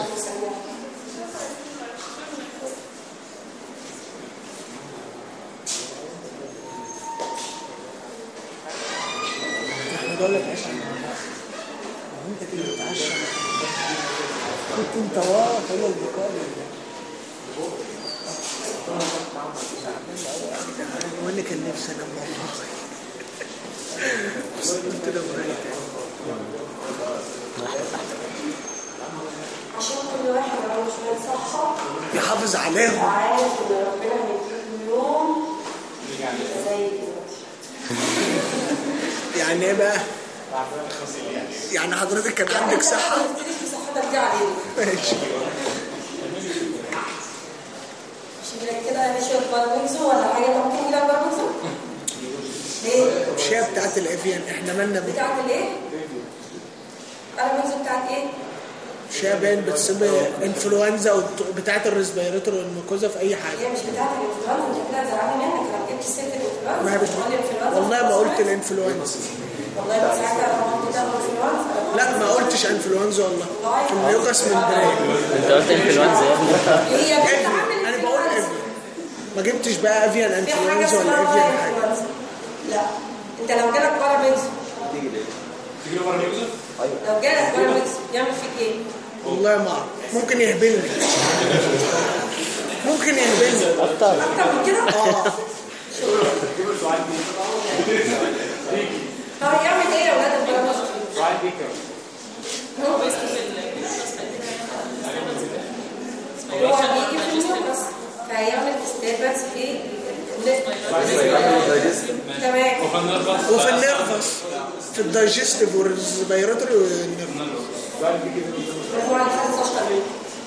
احنا دول عشان انت كده بتعشى كنت انت واقف هنا البقاء وانا كان نفسي انام والله بس قلت ده مريح عشان كل واحد عنده شويه صحه يحافظ عليهم عارف ان ربنا هيديله يوم زي دلوقتي يعني ايه بقى يعني حضرتك كان عندك صحة ما تبتديش بصحتك دي علينا ماشي عشان كده نشرب باربيكسو ولا حاجه انت ممكن تجيب باربيكسو ليه مش هي بتاعت الافيان احنا مالنا بيه بتاعت الايه باربيكسو بتاعت ايه مش هي باين بتصيب انفلونزا وت- بتاعت الريسبيراتور والميكوزا في اي حاجة هي مش بتاعت الانفلونزا انت كده زعلان منك لو جبت سيره الانفلونزا ما هي بت... تقول لي الانفلونزا والله ما قلت خلاص. الانفلونزا والله بس ساعتها لما قلت ده الانفلونزا لا ما قلتش انفلونزا والله في الميوكاس من برين انت قلت انفلونزا يا ابني هي بتتعامل انا بقول افيان ما جبتش بقى افيان في حاجه انفلونزا ولا اسمها افيان حاجة انفلونزا لا انت لو جالك بارابيكسو تيجي له مره يوسف لو جالك بارابيكسو يعمل فيك ايه والله ما اعرف ممكن يهبلني ممكن يهبلني اكتر اكتر من كده اه طب يعمل ايه يا اولاد البارابيكسو رايح بيك هو بيجي في الميوكس فهيعمل استابس في تمام وفي النرفس وفي النيرفس في الدايجستيف والريسبيراتوري والنيرفس مجموعة الخمسة أشهر منه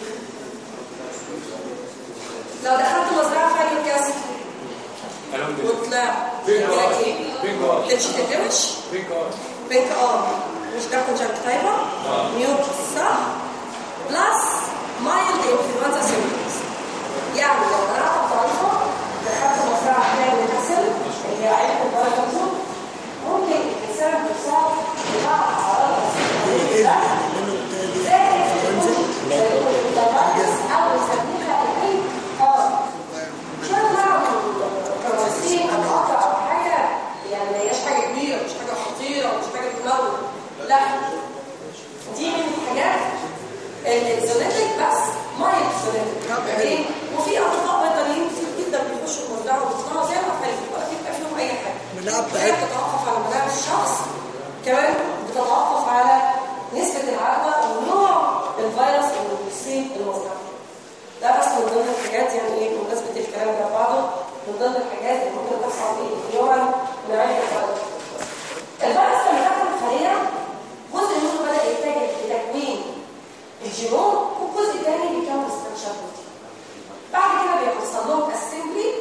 لو دخلت مزرعة فيها نيوكاسل الحمد لله وطلع يجيلك ايه؟ بينك ار ليتش تدوش بينك ار بينك ار مش ده كونجكتيفا ميوكس صح؟ بلس مايلد انفلونزا سيمبتومز يعني لو مناعتك ضعيفة دخلت مزرعة فيها نيوكاسل اللي هي عيلة الباركنسون ممكن الإنسان يصاب ببعض أعراض ايه بسيطة ده؟ لانه بتاع دي أو يسميها الإيه؟ آه شوية بقى كراسين أو قطع أو حاجة يعني ما هياش حاجة كبيرة مش حاجة خطيرة مش حاجة تموت لا دي من الحاجات الزونيتك بس مايل زونيتك ليه؟ وفي أطباء بيطريين كتير جدا بيخشوا المزرعة وبيصنعوا زي ما خليفة ولا بيبقى فيهم أي حاجة المناعة هي بتاعتها بتتوقف على مناعة الشخص كمان بتتوقف على نسبة العدوى ونوع الفيروس اللي بيصيب المزرعة ده بس من ضمن الحاجات يعني ايه بمناسبة الكلام ده بعضه من ضمن الحاجات اللي ممكن تحصل في اليوم نوعية الفيروس الفيروس لما دخل الخلية جزء منه بدأ يتجه لتكوين الجينوم والجزء الثاني بيكون استكشاف بعد كده بيحصل لهم اسمبلي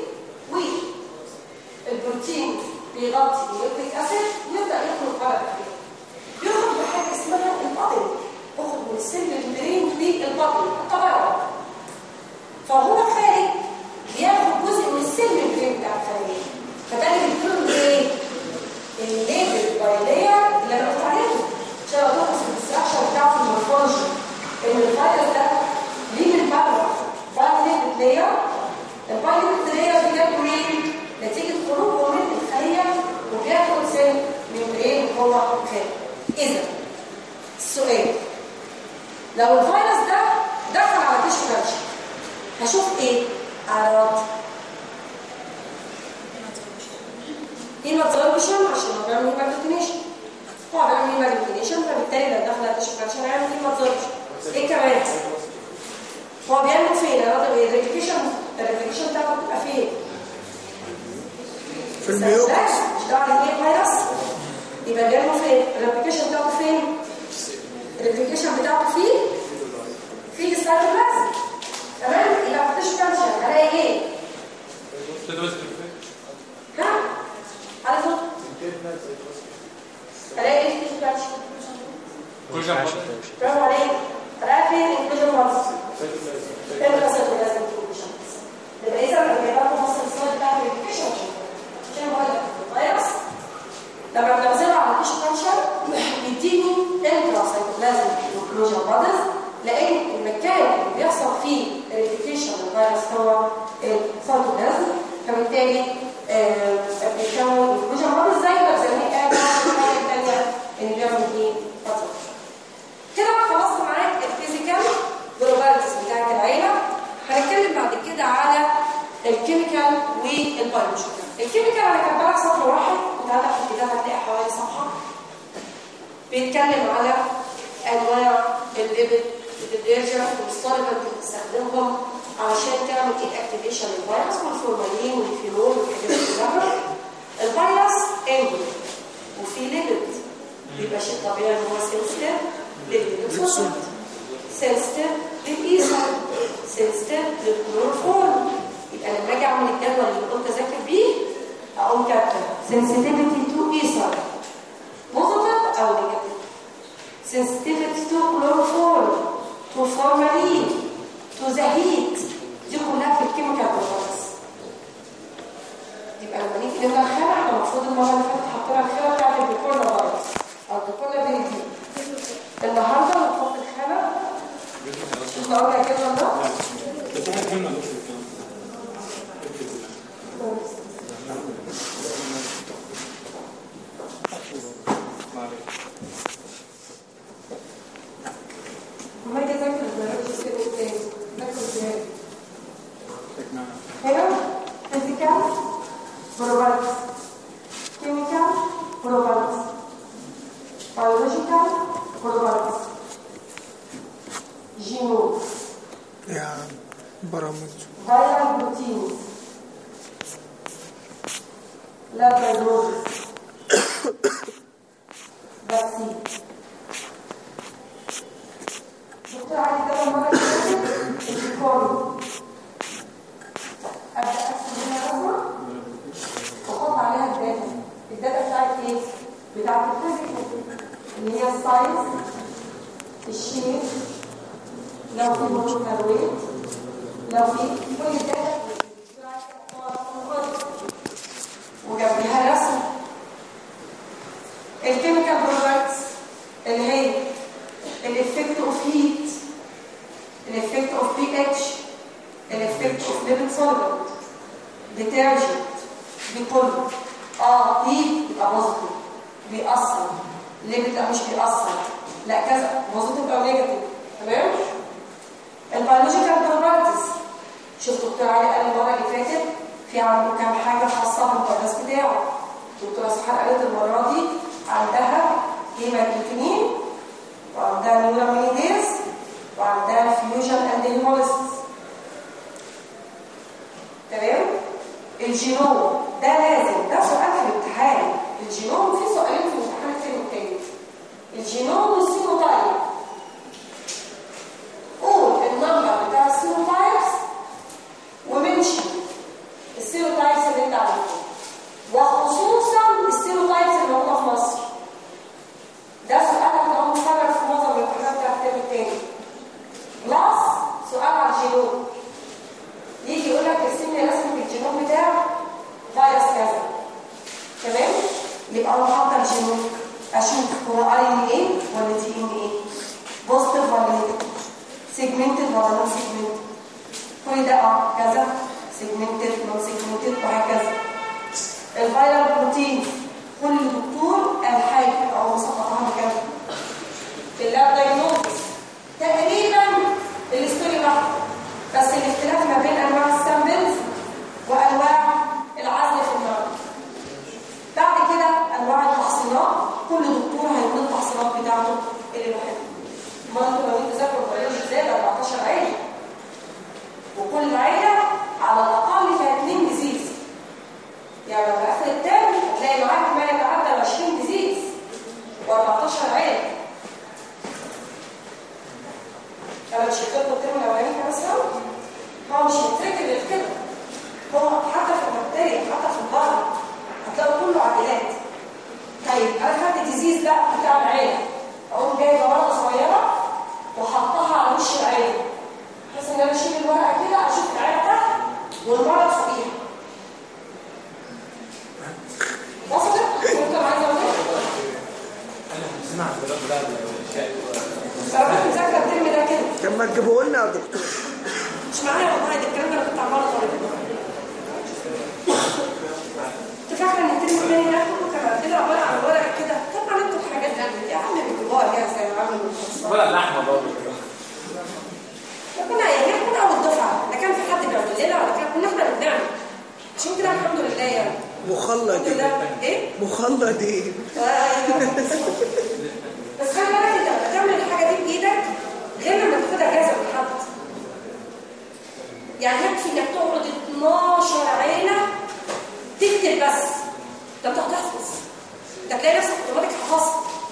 والبروتين بيغطي النيوكليك اسيد ويبدا يخرج بره الخليه بيخرج بحاجه اسمها البطن يخرج من السن البرين للبطن الطبيعي فهو خارج بياخد جزء من السن البرين بتاع الخليه فده اللي بيكون ايه؟ الليبل بايلير اللي انا قلت عليه شبه تخص الاستراكشر بتاعه في المورفولوجي ان الفيروس ده ليه من بره بايلير لاير البايلير لاير دي جت منين؟ نتيجه خروجه من الخليه وبياخد سن ممبرين جوه الخليه اذا السؤال لو الفيروس ده دخل على تيشو كلتشر هشوف ايه؟ اعراض هيماتوزوربشن عشان هو بيعمل هيماتوتينيشن هو بيعمل هيماتوتينيشن فبالتالي لو دخل تشوف عشان هيعمل هيماتوزوربشن ايه كمان هو بيعمل فين انا قصدي الريبليكيشن الريبليكيشن بتاعته بتبقى فين في الميوكس مش دعوه ان هي فيروس يبقى بيعمل فين الريبليكيشن بتاعته فين الريبليكيشن بتاعته فيه في السيتوبلازم تمام يبقى بتكتشف كانسر هلاقي ايه تدرس ها على صوت هلاقي ايه في كانسر كل شيء برافو عليك هلاقي فين انكلوجن مارس فين السيتوبلازم انكلوجن يبقى اذا انا جايبها في مصر السلايد بتاع الريبليكيشن عشان بقول لك الفيروس لما بنزله على التيشو كانشر بيديني انتراسيتوبلازم انكلوجن بادز لان المكان اللي بيحصل فيه الريبليكيشن للفيروس هو السيتوبلازم فبالتالي آه، بيتكون انكلوجن بادز زي ما زي ما قال الحاجه الثانيه اللي بيعمل ايه فتره كده خلصت معاك الفيزيكال بروبابيلتيز بتاعت العيله هنتكلم بعد كده على الكيميكال والبيولوجيكال الكيميكال انا كاتبه لك سطر واحد وانت عندك في الكتاب هتلاقي حوالي صفحه بيتكلم على انواع الليبيد الديترجنت والسولفنت اللي بتستخدمهم علشان تعمل ايه اكتيفيشن للفيروس والفورمالين والفينول والحاجات دي كلها الفيروس انجل وفي ليبيد بيبقى شيء طبيعي ان هو سنسيتيف للسولفنت سنسيتيف للايثر سنسيتيف للكلوروفورم يبقى لما اجي اعمل الجدول اللي قلت اذاكر بيه اقوم كاتبه sensitivity to ether positive او negative sensitivity to chloroform to formalin to the heat دي كلها في الكيميكال بروسس يبقى لما نيجي نبدا الخانه احنا المفروض المره اللي فاتت حطينا الخانه بتاعت الديكورنا فيروس او الديكورنا بيريدي النهارده هنحط الخانه شوف قلنا كده ده وما يجي ذاكر البيولوجي كده تاني ذاكر ازاي هنا فيزيكال بروبابيلتيز كيميكال بروبابيلتيز بيولوجيكال بروبابيلتيز جينوم يعني برامج viral proteins lab diagnosis vaccine دكتور علي ده المره اللي فاتت الديكور ابدا اكتب هنا رسمه واحط عليها الداتا الداتا بتاعت ايه؟ بتاعت الفيزيكال اللي هي السايز الشيب لو في مولكيولر ويت لو في كل الداتا وجنبها رسم الكيميكال بروبرتيز اللي هي الافكت اوف هيت الافكت اوف بي اتش الافكت اوف ليبيد سولفنت ديترجنت دي كله اه دي يبقى بوزيتيف بيأثر ليبيد لا مش بيأثر لا كذا بوزيتيف او نيجاتيف تمام البيولوجيكال بروبرتيز شوف دكتور علي قال المره اللي فاتت في عنده كام حاجه خاصه بالفيروس بتاعه دكتوره سحر قالت المره دي عندها هيماتوكينين وعندها نيورامينيديز وعندها فيوجن اند هيموليسيس تمام الجينوم ده لازم ده سؤال في الامتحان الجينوم في سؤالين في الامتحان الترم التاني الجينوم والسينوتايب قول النمبر بتاع السينوتايبس ومنشن السينوتايبس اللي انت عارفها وخصوصا السينوتايبس اللي موجوده في مصر ده سؤال هتلاقوه مكرر في معظم الامتحانات بتاع الترم التاني بلس سؤال على الجينوم يجي يقول لك ارسم لي رسمه الجينوم بتاع فيروس كذا تمام يبقى انا حاطه الجينوم اشوف هو ار ان ايه ولا دي ان ايه بوزيتيف ولا نيجاتيف سيجمنتد ولا نون سيجمنتد كل ده اه كذا سيجمنتد نون سيجمنتد وهكذا الفيرال بروتين كل دكتور قال حاجه او مصفحها كذا اللاب دايجنوستس تقريبا الاستوري واحد بس الاختلاف ما بين انواع السامبلز وانواع العزل في المرض ده ما تجيبوه لنا يا دكتور مش معايا والله ده الكلام ده انا كنت عماله طالب انت فاكره ان الترم الثاني ده كله كان كده عباره عن ورق كده طبعا انتوا الحاجات دي يا عم بيجيبوها جاهزه يا عم من ولا اللحمه برضه كده كنا يعني احنا كنا اول دفعه لا كان في حد بيعمل لنا ولا كان كنا احنا اللي بنعمل عشان كده الحمد لله يعني الحمد مخلدين لله ايه؟ مخلدين ايوه بس خلي بالك انت لما تعمل الحاجه دي بايدك غير لما تاخدها جاهزه من حد يعني يكفي انك تقعد 12 عينه تكتب بس ده انت هتحفظ ده تلاقي نفسك اوتوماتيك حفظت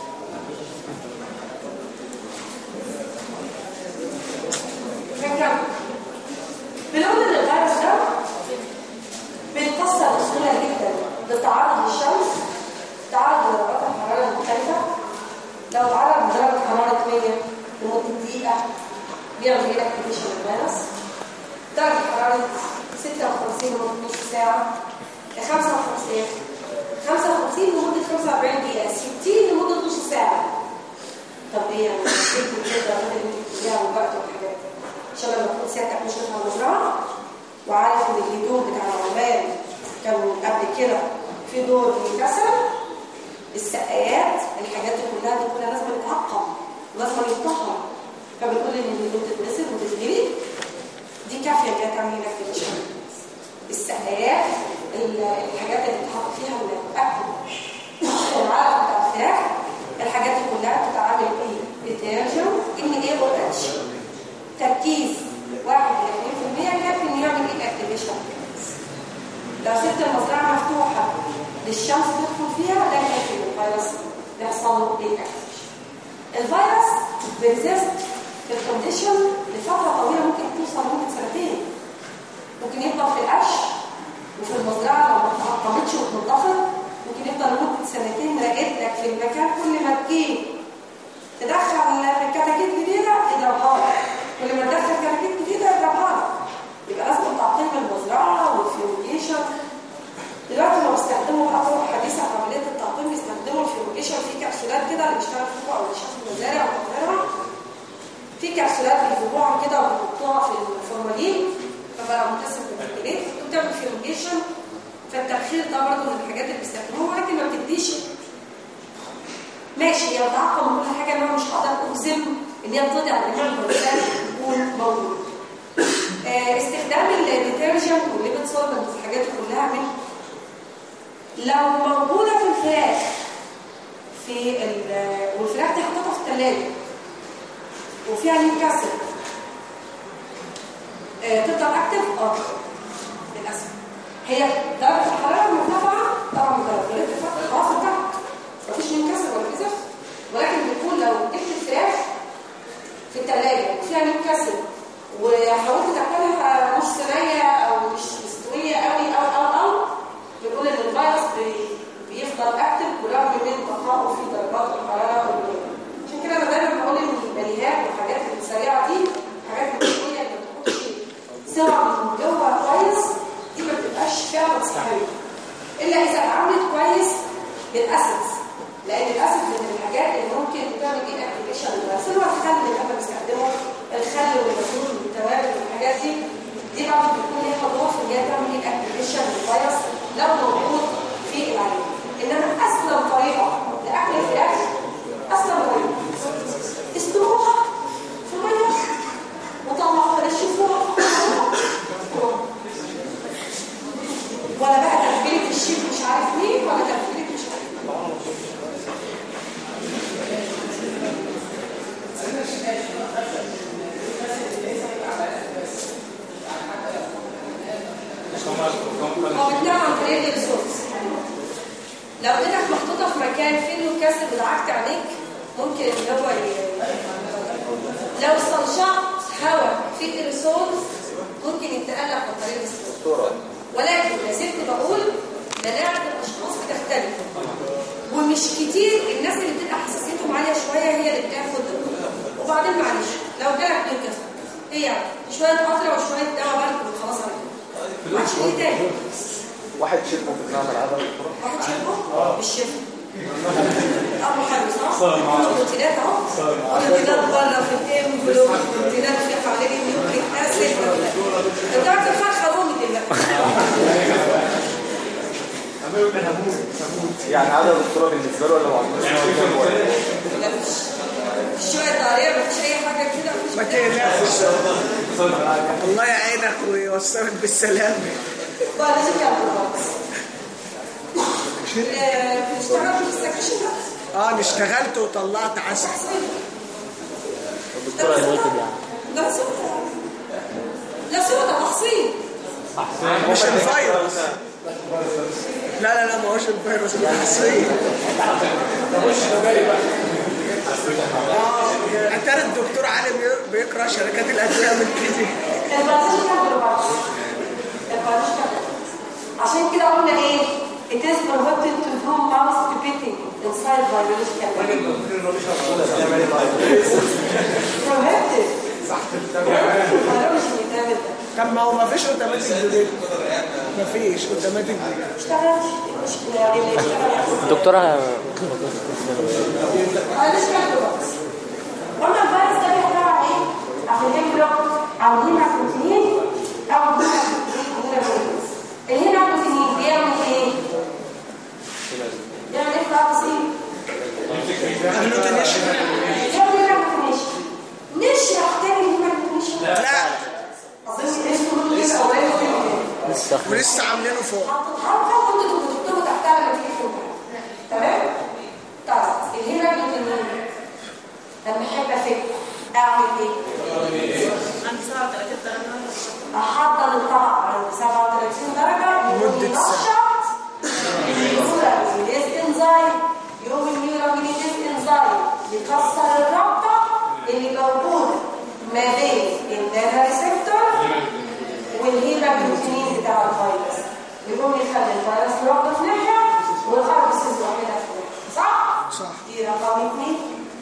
فكرة بنقول ان الفيروس ده بيتكسر بسهوله جدا بالتعرض للشمس تعرض لدرجات الحراره المختلفه لو تعرض لدرجه حراره 100 لمده دقيقه بيعمل ايه اكتيفيشن الفيروس درجه حراره 56 لمده نص ساعه 55 55 لمده 45 دقيقه 60 لمده نص ساعه طب ايه يعني ايه كده اللي انت بتقوليها والوقت والحاجات دي عشان لما تكون سيادتك مشرف على المزرعه وعارف ان الهدوم بتاع العمال كانوا قبل كده في دور بيتكسر السقايات الحاجات دي كلها دي كلها لازم تتعقم ولازم يتطهر فبنقول ان الهدوم تتغسل وتتغلي دي كافيه ان هي تعمل لك تنشن السقايات ال- الحاجات اللي بتحط فيها الاكل العلق بتاع الفراخ الحاجات دي كلها بتتعامل ايه ديترجنت ان ايه او اتش تركيز 1 ل 2% كافي انه يعمل ايه اكتيفيشن لو سبت المزرعه مفتوحه للشمس تدخل فيها ده كافي ان الفيروس يحصل له ايه اكتيفيشن الفيروس بيرزيست في الكونديشن لفتره طويله ممكن توصل لمده سنتين ممكن يفضل في القش وفي المزرعه لو ما اتعقمتش واتنضفت ممكن يفضل لمده سنتين راقد لك في المكان كل ما تجيب تدخل كتاكيت جديده اضربها لك. كل ما تدخل كتاكيت جديده اضربها لك. يبقى لازم تعقيم المزرعه والفيوميشن دلوقتي ما بيستخدموا بقى طرق حديثه في عمليه التعقيم بيستخدموا الفيوميشن في كبسولات كده اللي بيشتغل فيها او اللي شاف المزارع والمزارع في كبسولات بيجيبوها كده وبيحطوها في الفورمالين فبقى متصل بالبكتيريا وبتعمل فيوميشن فالتبخير ده برضه من الحاجات اللي بيستخدموها ولكن ما بتديش ماشي هي بتعقم كل حاجه انا مش هقدر اجزم ان هي بتضيع على جميع المنتجات يكون موجود آه، استخدام الديترجنت والليبت سولفنت والحاجات دي كلها من لو موجوده في الفراخ في ال- والفراخ دي حطيتها في الثلاجه وفيها نيوكاسل آه، تفضل اكتف اه للاسف هي درجه الحراره مرتفعه طبعا درجه الفتح خلاص انتهت مفيش نيوكاسل ولا كذا ولكن بتكون لو جبت الفراخ في الثلاجه وفيها نيوكاسل وحاولت تاكلها نص نيه او مش مستويه قوي او او او بنقول ان الفيروس بي- بيفضل اكتف برغم من بقائه في درجات الحراره قليله عشان كده انا دايما بقول ان البليهات والحاجات السريعه دي حاجات مستويه اللي ما بتاخدش سوا من جوه كويس دي ما بتبقاش فعلا صحيه الا اذا اتعاملت كويس بالاسيدز لان الاسيد من الحاجات اللي ممكن تعمل ايه اكتيفيشن للفيروس اللي هو الخل اللي احنا بنستخدمه الخل والليمون والتوابل والحاجات دي دي برضه بتكون ليها دور في ان هي تعمل ايه اكتيفيشن للفيروس لو موجود في العين انما اسلم طريقه لاكل الفراخ اسلم طريقه اسلقوها في ميه وطلعوها نشفوها ولا بقى تتبيله الشيف مش عارف مين ولا تتبيله مش عارف مين هو بيتكلم عن طريق الريسورس لو ايدك محطوطه في مكان فيه نيوكاسل ودعكت عليك ممكن ان هو ي- لو استنشقت هواء فيه ايرسولز ممكن يتألف عن طريق الريسورس ولكن يا ست بقول مناعه الاشخاص بتختلف ومش كتير الناس اللي بتبقى حساسيتهم عاليه شويه هي اللي بتاخد وبعدين معلش لو جالك نيوكاسل ايه يعني شويه قطره وشويه دواء برد وخلاص على كده معلش ايه تاني واحد شربه في المعمل عدم واحد شربه بالشفا أمر حلو صح؟ بروتينات أهو بروتينات بره في الانفلوب بروتينات في حوالين النيوكليك أسيد أنت عارف الفرخة رومي دلوقتي يعني عدد الدكتوراه بالنسبه له ولا ما عندوش لا مفيش مفيش شوية ضريبة مفيش أي حاجة كده مفيش ما تقلقش الله يعينك ويوصلك بالسلامة بيولوجيكال بروبلمز بتشتغل في السكشن ده اه انا اشتغلت وطلعت عسل الدكتورة نيكد يعني لا سودا لا سودا تحصيل مش الفيروس لا لا لا ما هوش الفيروس التحصيل اه اتاري الدكتور علي بي- بيقرا شركات الادويه من كده البيولوجيكال بروبلمز البيولوجيكال عشان كده قلنا ايه It is prohibited to do mouse pipetting inside biological prohibited biology يتعمل ده طب ما هو ما فيش اوتوماتيك جديد ما فيش اوتوماتيك جديد اشتغلش مش يعني اللي يشتغل الدكتورة biological products. قلنا الفيروس ده بيحتوي على ايه؟ افلام بلوك او هيماتوبروتين او هيماتوبروتين الهيماتوبروتين بيعمل ايه؟ بيعمل ايه في التفاصيل؟ اجلوتينيشن بيعمل ايه هيماتوبروتين؟ نشرح تاني الهيماتوبروتين لا اظن اسمه كده اولاني كده لسه ولسه عاملينه فوق حطها وانتوا بتكتبوا تحتها لما تيجي في تمام؟ طيب الهيماتوبروتين لما احب افك اعمل ايه؟ احضر الطبق عند 37 درجه مدة ينشط النيوراجينيز انزايم يوم النيوراجينيز انزايم يكسر الرابطه اللي موجوده ما بين النانا ريسبتور والهيماجلوتينين بتاع الفيروس يقوم يخلي الفيروس يربط في ناحيه والهربسيز واحده في ناحيه صح؟ صح. دي رقم اثنين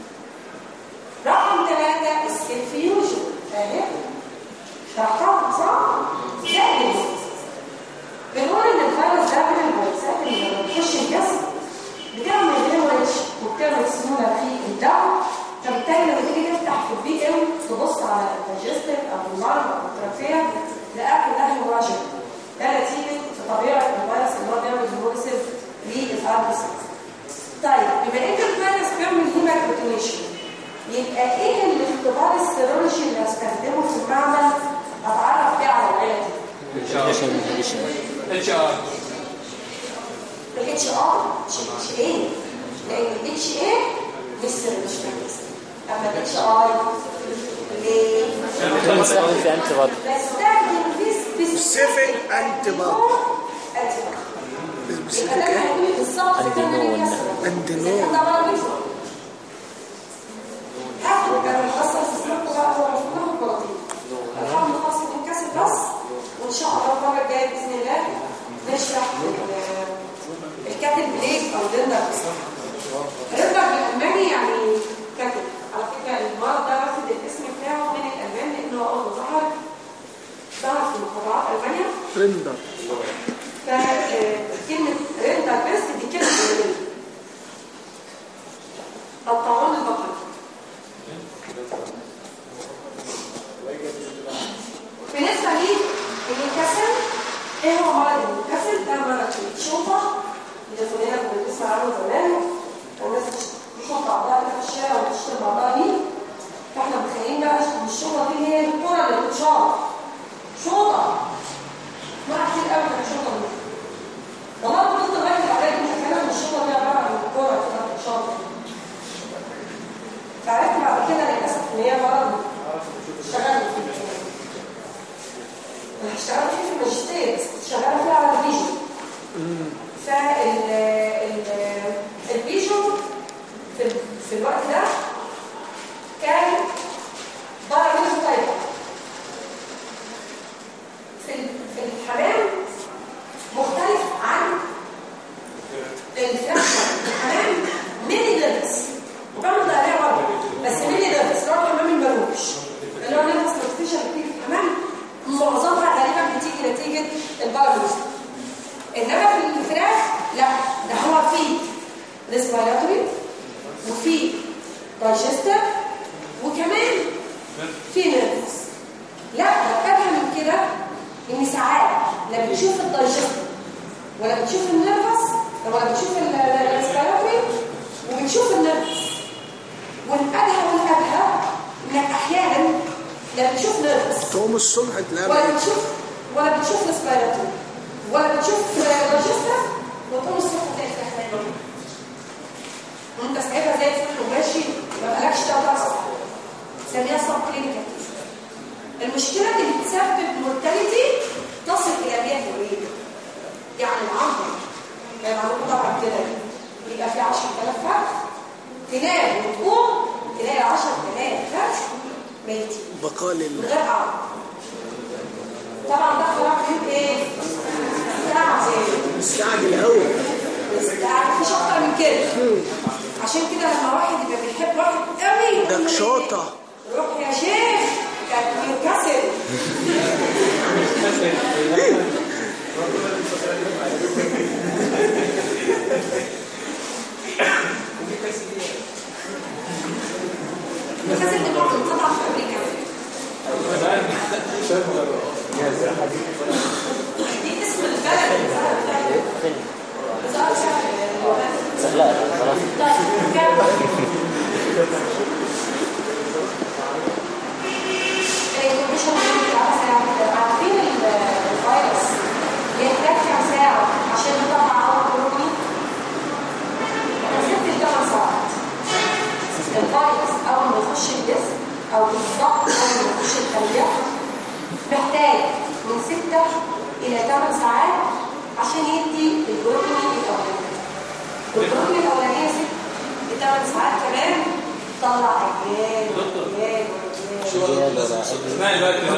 رقم ثلاثة السيل فيوجن اهي شرحتها صح؟ زائد بنقول ان الفيروس ده من الفيروسات اللي لما بتخش الجسم بتعمل هيموريدج وبتعمل سهوله في الدم فبالتالي لما تيجي تفتح في البي ام تبص على الدايجستيف او المرض او الترافيه لاكل ده هيموراجيك ده نتيجه في طبيعه الفيروس اللي هو بيعمل هيموريسيف للاربسيس طيب بما ان الفيروس بيعمل هيماكروتينيشن يبقى ايه الاختبار السيرولوجي اللي هستخدمه في المعمل اتعرف بيه على العيله دي اتش ار الاتش ار مش الاتش اي لان الاتش اي مش سيرولوجي اما الاتش اي ليه؟ ممكن نستخدم في انتي بادي بستخدم في Specific antibody. يبقى ده هيقول بالظبط أندينون. أندينون. ده بقى بيفرق هاخد كان الخاصة في السلوك بقى هو المفروض ناخد بلاطين هنحاول نخلص الانكسر بس وان شاء الله المرة الجاية بإذن الله نشرح ال- الكاتب بليك أو ديندر ديندر بالألماني يعني كاتب على فكرة المرض ده واخد الاسم بتاعه من الألمان لأنه هو أول ما ظهر ظهر في مقاطعات ألمانيا رندر فكلمة ريندر بيست دي كلمة ألمانية الطاعون البقري بالنسبة لي الانكسر ايه هو مرض الانكسر؟ ده مرض الشوطة اللي كلنا كنا بنسمع عنه زمان الناس بتشوط بعضها كده في الشارع وتشتم بعضها بيه فاحنا متخيلين بقى ان الشوطة دي هي الكرة اللي بتتشاط شوطة مرة كتير قوي كانت شوطة دي والله كنت لغاية العلاج دي فاكرة ان الشوطة دي عبارة عن الكرة كده بتتشاط فعرفت بعد كده للأسف ان هي مرض اشتغلت فيه اشتغلت فيه في الماجستير بس كنت شغالة فيه على الفيجن فال ال- الفيجن في, في الوقت ده كان باراميزو تايب في ال- في الحمام مختلف عن الفراخ الحمام ميني ديرس وبعمل ده برضه بس ميني ديرس اللي هو الحمام المروش اللي هو نفس النوتيفيشن اللي بتيجي في الحمام معظمها غالبا بتيجي نتيجه الباراميزو انما في الفراخ لا ده هو فيه ريسبيراتوري وفي دايجستر وكمان في نيرفس لا افهم من كده ان ساعات لا بتشوف الدايجستر ولا بتشوف النيرفس ولا بتشوف الريسبيراتوري وبتشوف النيرفس والادهى والادهى انك احيانا لا بتشوف نيرفس تقوم الصبح تلاقي ولا بتشوف ولا بتشوف ريسبيراتوري ولا بتشوف دايجستر وتقوم الصبح تلاقي فيها حاجه وانت سايبها زي الفل وماشي ما بقالكش تلات صح سميها سب كلينيكال المشكله اللي بتسبب مورتاليتي تصل الى 100 يعني العمر يعني عندكم طبعا كده يبقى في 10000 فرد تنام وتقوم تلاقي 10000 فرد ميتين بقاء من لله غير عمر طبعا ده خلاص بيبقى ايه؟ استعجل مستعجل قوي استعجل مفيش اكتر من كده عشان كده لما واحد يبقى بيحب واحد قوي يقول له ده إيه؟ شاطة روح يا شيخ كان بينكسر الكسر دي برضه بتطلع في امريكا دي اسم البلد وزارة شهر لا خلاص طيب كمل مش عارفين الفيروس بيحتاج كام ساعة عشان يطلع أول بروتين؟ ست لثمان ساعات. الفيروس أول ما يخش الجسم أو بالظبط أول ما يخش الخلية محتاج من ستة إلى ثمان ساعات عشان يدي البروتين الأولاني. والبروتين الأولانية ست لثمان ساعات كمان طلع أجيال وأجيال وأجيال اسمعي بقى كده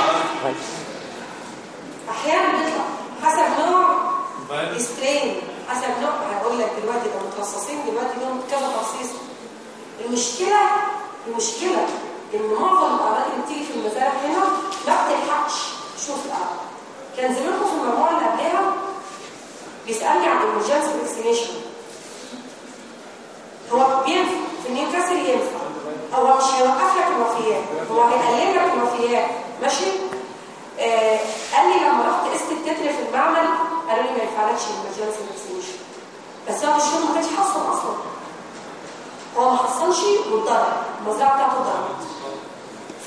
احيانا بيطلع حسب نوع فيروس. سترين حسب نوع هقول لك دلوقتي ده متخصصين دلوقتي لهم كذا تخصيص المشكله المشكله ان معظم الاعراض اللي بتيجي في المزارع هنا ما بتلحقش شوف الاعراض كان زميلكم في المجموعه اللي قبلها بيسالني عن emergency vaccination هو بينفع في النيوكاسل ينفع هو مش هيوقف لك الوفيات هو هيقلل لك الوفيات ماشي آه قال لي لما رحت قست التتر في المعمل قالوا لي ما ينفعلكش الامرجنسي فاكسينيشن بس هو مش ما كانش حصل اصلا هو ما حصلش واتضرر المزرعه بتاعته اتضررت ف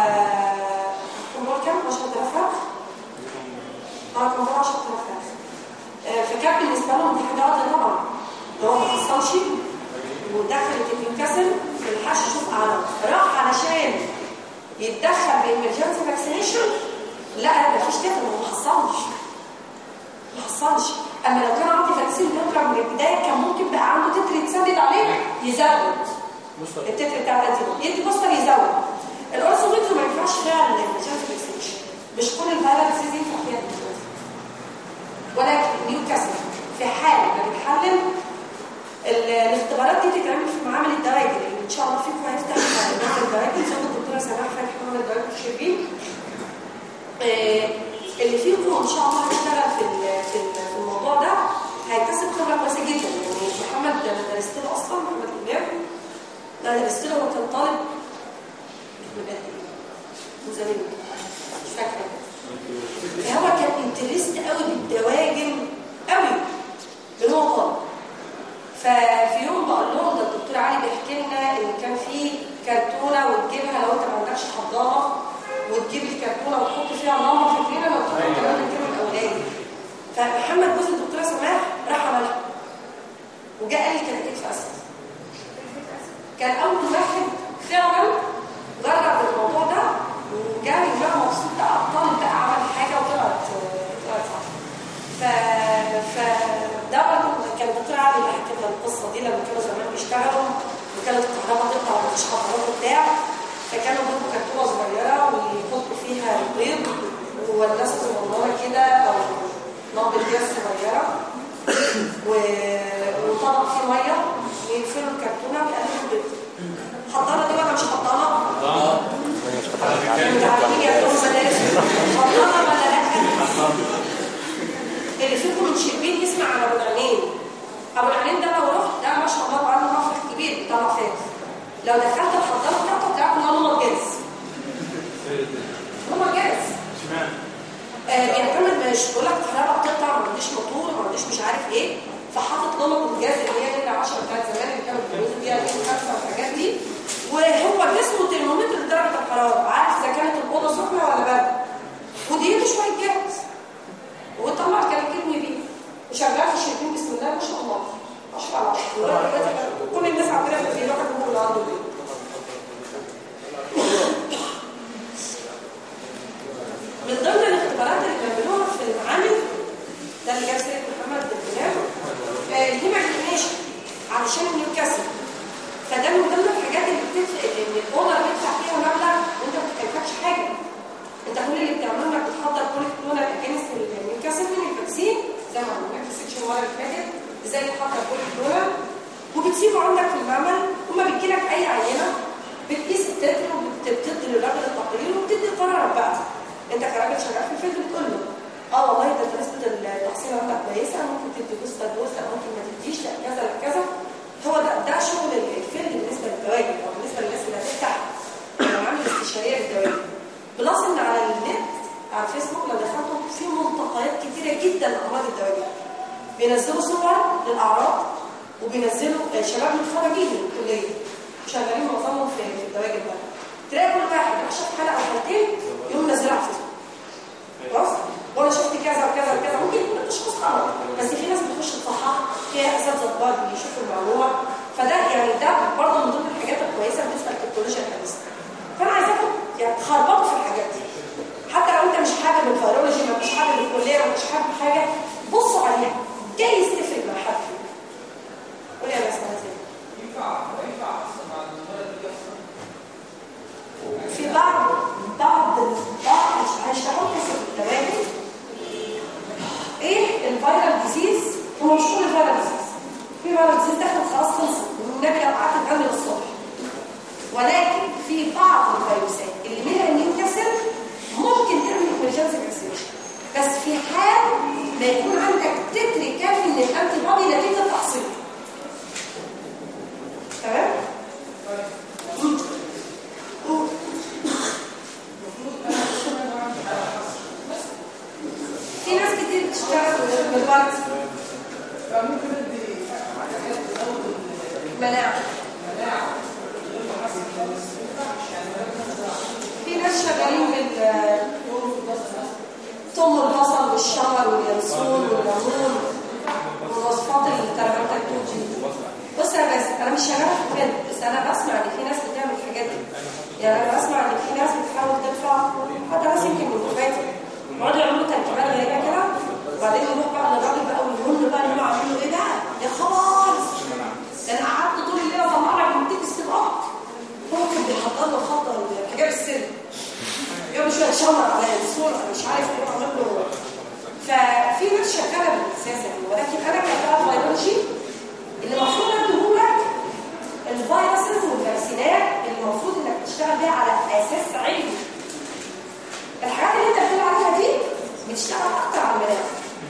كان كام 10000 فرخ اه كان 10000 فرخ آه، فكان بالنسبه لهم دي حاجه واضحه طبعا ده هو ما حصلش ودخلت النيوكاسل ما لحقش يشوف اعراض راح علشان يتدخل بالامرجنسي فاكسينيشن لا ما فيش تفرق ما حصلش ما حصلش اما لو كان عندي فاكسين بكره من البدايه كان ممكن بقى عنده تتر يتسدد عليه يزود التتر بتاع الانتي يدي بوستر يزود الاورثوميتر ما ينفعش فيها الامرجنسي فاكسينيشن مش كل الفيروس ينفع فيها الامرجنسي ولكن نيوكاسل في حال ما بتحلل ال- الاختبارات دي تتعمل في معامل الدواجن اللي ان شاء الله فيكم هيفتح معمل الدواجن زي ما الدكتوره سماح فاتح معمل الدواجن في شربين آه، اللي فيكم ان شاء الله هيشتغل في ال- في ال- في الموضوع ده هيكتسب خبره كويسه جدا يعني محمد ده انا درست له اصلا محمد الامام ده انا درست له وهو كان طالب بجد من زمان مش فاكره هو كان انترست قوي بالدواجن قوي من هو طالب ففي يوم بقول لهم ده الدكتور علي بيحكي لنا ان كان في كرتونه وتجيبها لو انت ما عندكش حضانه وتجيب الكرتونه وتحط فيها اللمبه فاكرين انا قلت لكم الكلام ده الترم الاولاني فمحمد جوز الدكتوره سماح راح عملها وجاء قال لي كانت اكس اسيد كان اول واحد فعلا جرب الموضوع ده وجاي بقى مبسوط بقى الطالب بقى عمل حاجه وطلعت طلعت صح ف ف ده برضه كان الدكتور علي اللي حكى لنا القصه دي لما كانوا زمان بيشتغلوا وكانت الكهرباء تقطع ومفيش حضارات وبتاع فكانوا بيجيبوا كرتونه صغيره ويحطوا فيها البيض وولسه صغيره كده او نقطه جاز صغيره و- وطبق فيه ميه ويقفلوا الكرتونه ويقلبوا البيض حضانه دي ولا مش حضانه؟ انتوا عارفين يعملوا مدارس حضانه ولا لا؟ اللي فيكم من شربين يسمع عن ابو العينين ابو العينين ده لو رحت ده لو دخلت الحضانه بتاعته بتاعته كلها نمط جاز نمط جاز اشمعنى؟ آه، بيعتمد مش بيقول لك الكهرباء بتقطع ما عنديش موتور ما عنديش مش عارف ايه فحاطط نمط الجاز اللي هي نمره 10 بتاعت زمان اللي كانوا بيتجوزوا بيها نمره 5 والحاجات دي وهو جسمه ترمومتر لدرجه الحراره عارف اذا كانت الاوضه سخنه ولا برد وديته شويه جاز وطلع كان كدني بيه وشغال في الشركين بسم الله ما شاء الله 10 على 10 ولغاية دلوقتي كل الناس عندنا في الواحد منهم اللي عنده بيه من ضمن الاختبارات اللي بيعملوها في المعامل ده اللي جاب سيره محمد بن بلال الهيماجينيشن علشان يتكسر فده من ضمن الحاجات اللي بتفرق ان الاوضه اللي بتدفع فيها مبلغ وانت ما بتكلفكش حاجه انت كل اللي بتعمله انك بتحضر كل كلونه اجنس الكاسيت من الفاكسين زي ما عملنا في السكشن المره اللي فاتت ازاي تحضر كل كلونه وبتسيبه عندك في المعمل وما بتجيلك اي عينه بتقيس التتر وبتدي للراجل التقرير وبتدي قرارك بقى انت كراجل شغال في الفيلد بتقول له اه والله ده انت نسبه التحصيل عندك كويسه ممكن تدي بوستر بوستر ممكن ما تديش لا كذا لا كذا هو ده ده شغل الفيلد بالنسبه للدواجن او بالنسبه للناس اللي هتفتح معامل استشاريه للدواجن بلس ان على النت على الفيسبوك لو دخلتوا في ملتقيات كتيره جدا لامراض الدواجن بينزلوا صور للاعراض وبينزلوا آه، شباب متخرجين من الكليه شغالين معظمهم في في الدواجن بقى تلاقي كل واحد شاف حلقه او حلقتين يقوم منزلها على الفيسبوك خلاص وانا شفت كذا وكذا وكذا ممكن يكون التشخيص غلط بس في ناس بتخش تصحح فيها اساتذه كبار بيشوفوا الموضوع فده يعني ده برضه من ضمن الحاجات الكويسه بالنسبه للتكنولوجيا الحديثه فانا عايزاكم يعني تخربطوا في الحاجات دي حتى لو انت مش حابب الفيرولوجي ما مش حابب الكليه ما مش حابب حاجه بصوا عليها جايز تفرق مع حد فيكم قولي يا ناس ازاي في بعض بعض بعض هيشرحوا لكم في التواجد ايه الفيرال ديزيز هو مش كل الفيرال ديزيز في فيرال ديزيز دخلت خلاص خلصت والنبي لو قعدت تكمل الصبح ولكن في بعض الفيروسات اللي منها نيوكاسل ممكن تعمل ايمرجنسي فاكسينيشن بس في حال ما يكون عندك تتر كافي من الانتي بودي نتيجه التحصيل تمام؟ مم. في ناس كتير بتشتغل بالبارت مناعة في ناس شغالين بال ثوم البصل والشمر واليانسون والليمون ووصفات الكراميل دي بص يا بس انا مش شغاله في الفيلم بس انا بسمع ان في ناس بتعمل الحاجات دي يعني انا بسمع ان في ناس بتحاول تدفع حتى ناس يمكن من اخواتي يقعدوا يعملوا تركيبات غريبه كده وبعدين يروح بقى للراجل بقى ويقول له بقى ان هم عاملين له ايه بقى يا خبر ده انا قعدت طول الليل اطلع لك من تكست الارض هو كان بيحضر له خطه الحجاب السري يقعد شويه شمر على الصوره مش عارف ايه عامل له ففي ناس شغاله بالاساس يعني ولكن انا كبتاع بيولوجي اللي المفروض اديه لك الفيروسز والفاكسينات اللي المفروض انك تشتغل بيها على اساس علمي الحاجات اللي انت بتقول عليها دي بتشتغل اكتر على المناعه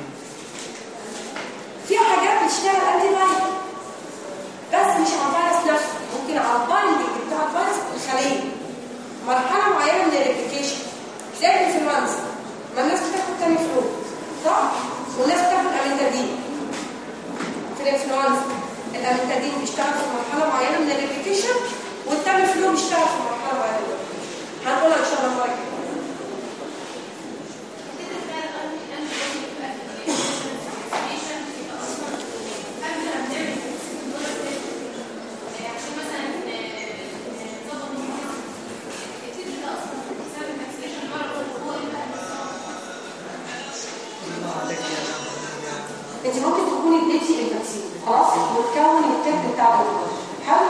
في حاجات بتشتغل انتي فايروس بس مش على الفيروس نفسه ممكن على البايندنج بتاع الفيروس في الخليه مرحله معينه من الريبليكيشن زي الانفلونزا ما الناس بتاخد تاني فلو صح والناس بتاخد اميتادين في الانفلونزا الاميتادين بيشتغل في مرحله معينه من الريبليكيشن والتاني فلو بيشتغل في مرحله معينه من الريبليكيشن هنقولها ان شاء الله المره الجايه انت ممكن تكوني اديتي الفاكسين خلاص وتكون التب بتاع الفيروس حلو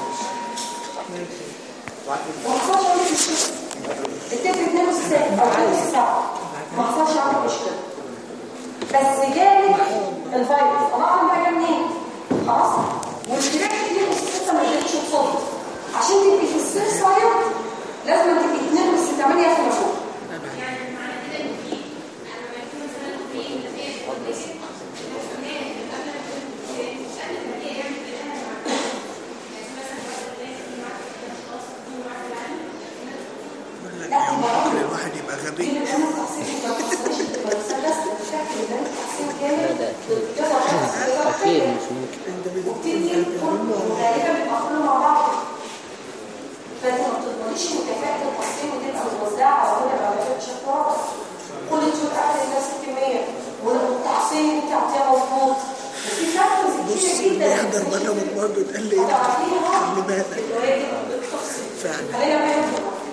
ما حصلش عندك مشكله التب 2 نص ساعه او 2 نص ساعه ما حصلش عندك مشكله بس جالك الفيروس الله اعلم بقى جه منين خلاص والاشتراك 2 نص 6 ما ادتش قصاد عشان تبقي في السير سايد لازم تبقي 2 نص 8 في مفهوم ده أكيد. جزء خمس جزء اكيد تاني. مش ممكن وبتدي كل غالبا بيبقى كله مع بعض فانت ما بتضمنيش ان كفاءه التصميم تبقى متوزعه على كل العمليات بشكل واضح كل تشوف اخذ نفس الكميه والتحصيل اللي انت عطيها مظبوط وفي فاكتورز كتير جدا يحضر بره من برضه يتقال لي هتعرفيها خلي بالك اللي هي دي بتفصل فعلا. خلينا نعمل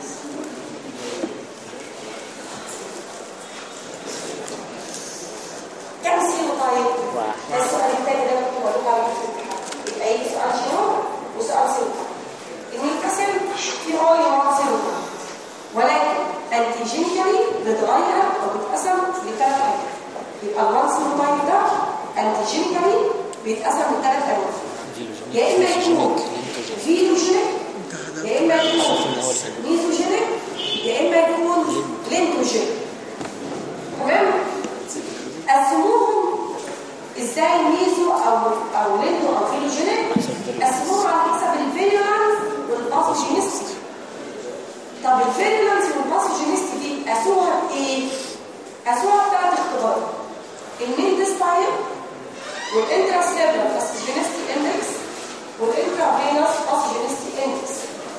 كم سيرة طيب؟ واحد. ده السؤال التاني ده اللي كنت بقول عليه في الامتحان يبقى يجي سؤال شنو وسؤال سيرة المنقسم في هو يوم سيرة ولكن انتيجينيكالي بتغير او بتقسم لثلاث حاجات يبقى الوان سيروتايب ده انتيجينيكالي بيتقسم لثلاث انواع يا اما يكون فيلوجينيك يا اما يكون ميزوجينيك يا اما يكون لينتوجينيك تمام قسموهم ازاي ميزو او او لينتو او فيلوجينيك قسموهم على حسب الفيرولانس والباثوجينيستي طب الفيرولانس والباثوجينيستي دي قاسوها بايه قاسوها بثلاث اختبارات المين ديستايل والانتراسيرفر باثوجينيستي اندكس والانترافينوس باثوجينيستي اندكس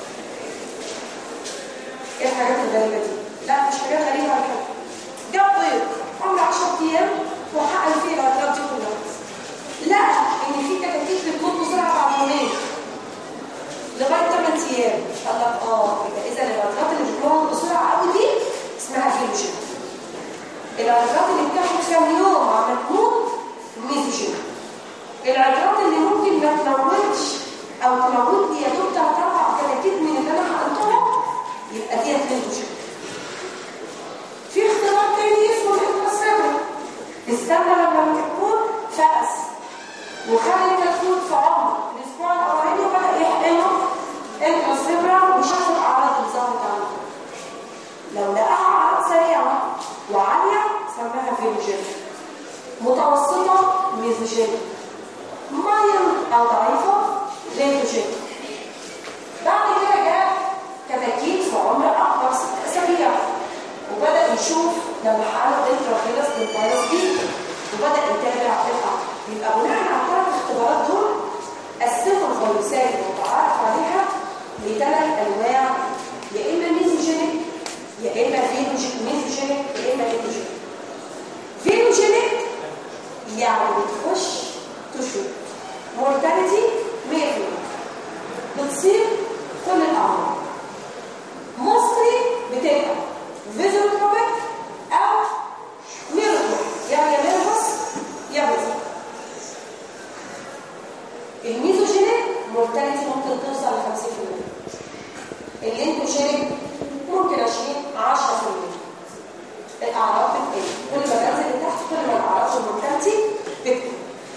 ايه الحاجات الغريبه دي لا مش حاجات غريبه على فكره جاب ضيق عمر 10 ايام وحقن فيه العضلات دي كلها لا ان في كتاكيت بتموت بسرعه بعد يومين لغايه 8 ايام قال لك اه يبقى اذا العضلات اللي بتموت بسرعه قوي دي اسمها فيوجن العضلات اللي بتاخد كام يوم على تموت ميزوجين العضلات اللي ممكن ما تموتش او تموت هي دوب تلات اربع كتاكيت من اللي انا حقنتهم يبقى ديت ميزوجين في اختبار تاني اسمه الانتراسيرفر استنى لما الكتكوت فأس وخلى الكتكوت في عمر الاسبوع الاولاني وبدا يحقنه انتراسيرفر وشاف الاعراض اللي ظهرت عنده لو لقاها اعراض سريعه وعاليه سماها فيروجين متوسطه ميزوجين مايل او ضعيفه ليتوجين بعد كده جاء كتاكيت في عمر اكبر ست اسابيع وبدأ يشوف لما حقنوا انترافيروس للفيروس دي وبدأ يتابع الأمر يبقى بناء على الثلاث اختبارات دول قسموا الفيروسات المتعارف عليها لثلاث انواع يا اما ميزوجينيك يا اما فيروجينيك ميزوجينيك يا اما فيروجينيك فيروجينيك يعني بتخش تشوف مورتاليتي 100% بتصيب كل الاعمار مصري بتبقى فيزوتروبيك او ميروتروبيك يعني يا ميرفس يا فيزو الميزوجينيك مورتاليتي ممكن توصل ل 50% اللينكوجينيك ممكن 20 10% الاعراض بتقل كل ما تنزل لتحت كل ما الاعراض والمورتاليتي بتقل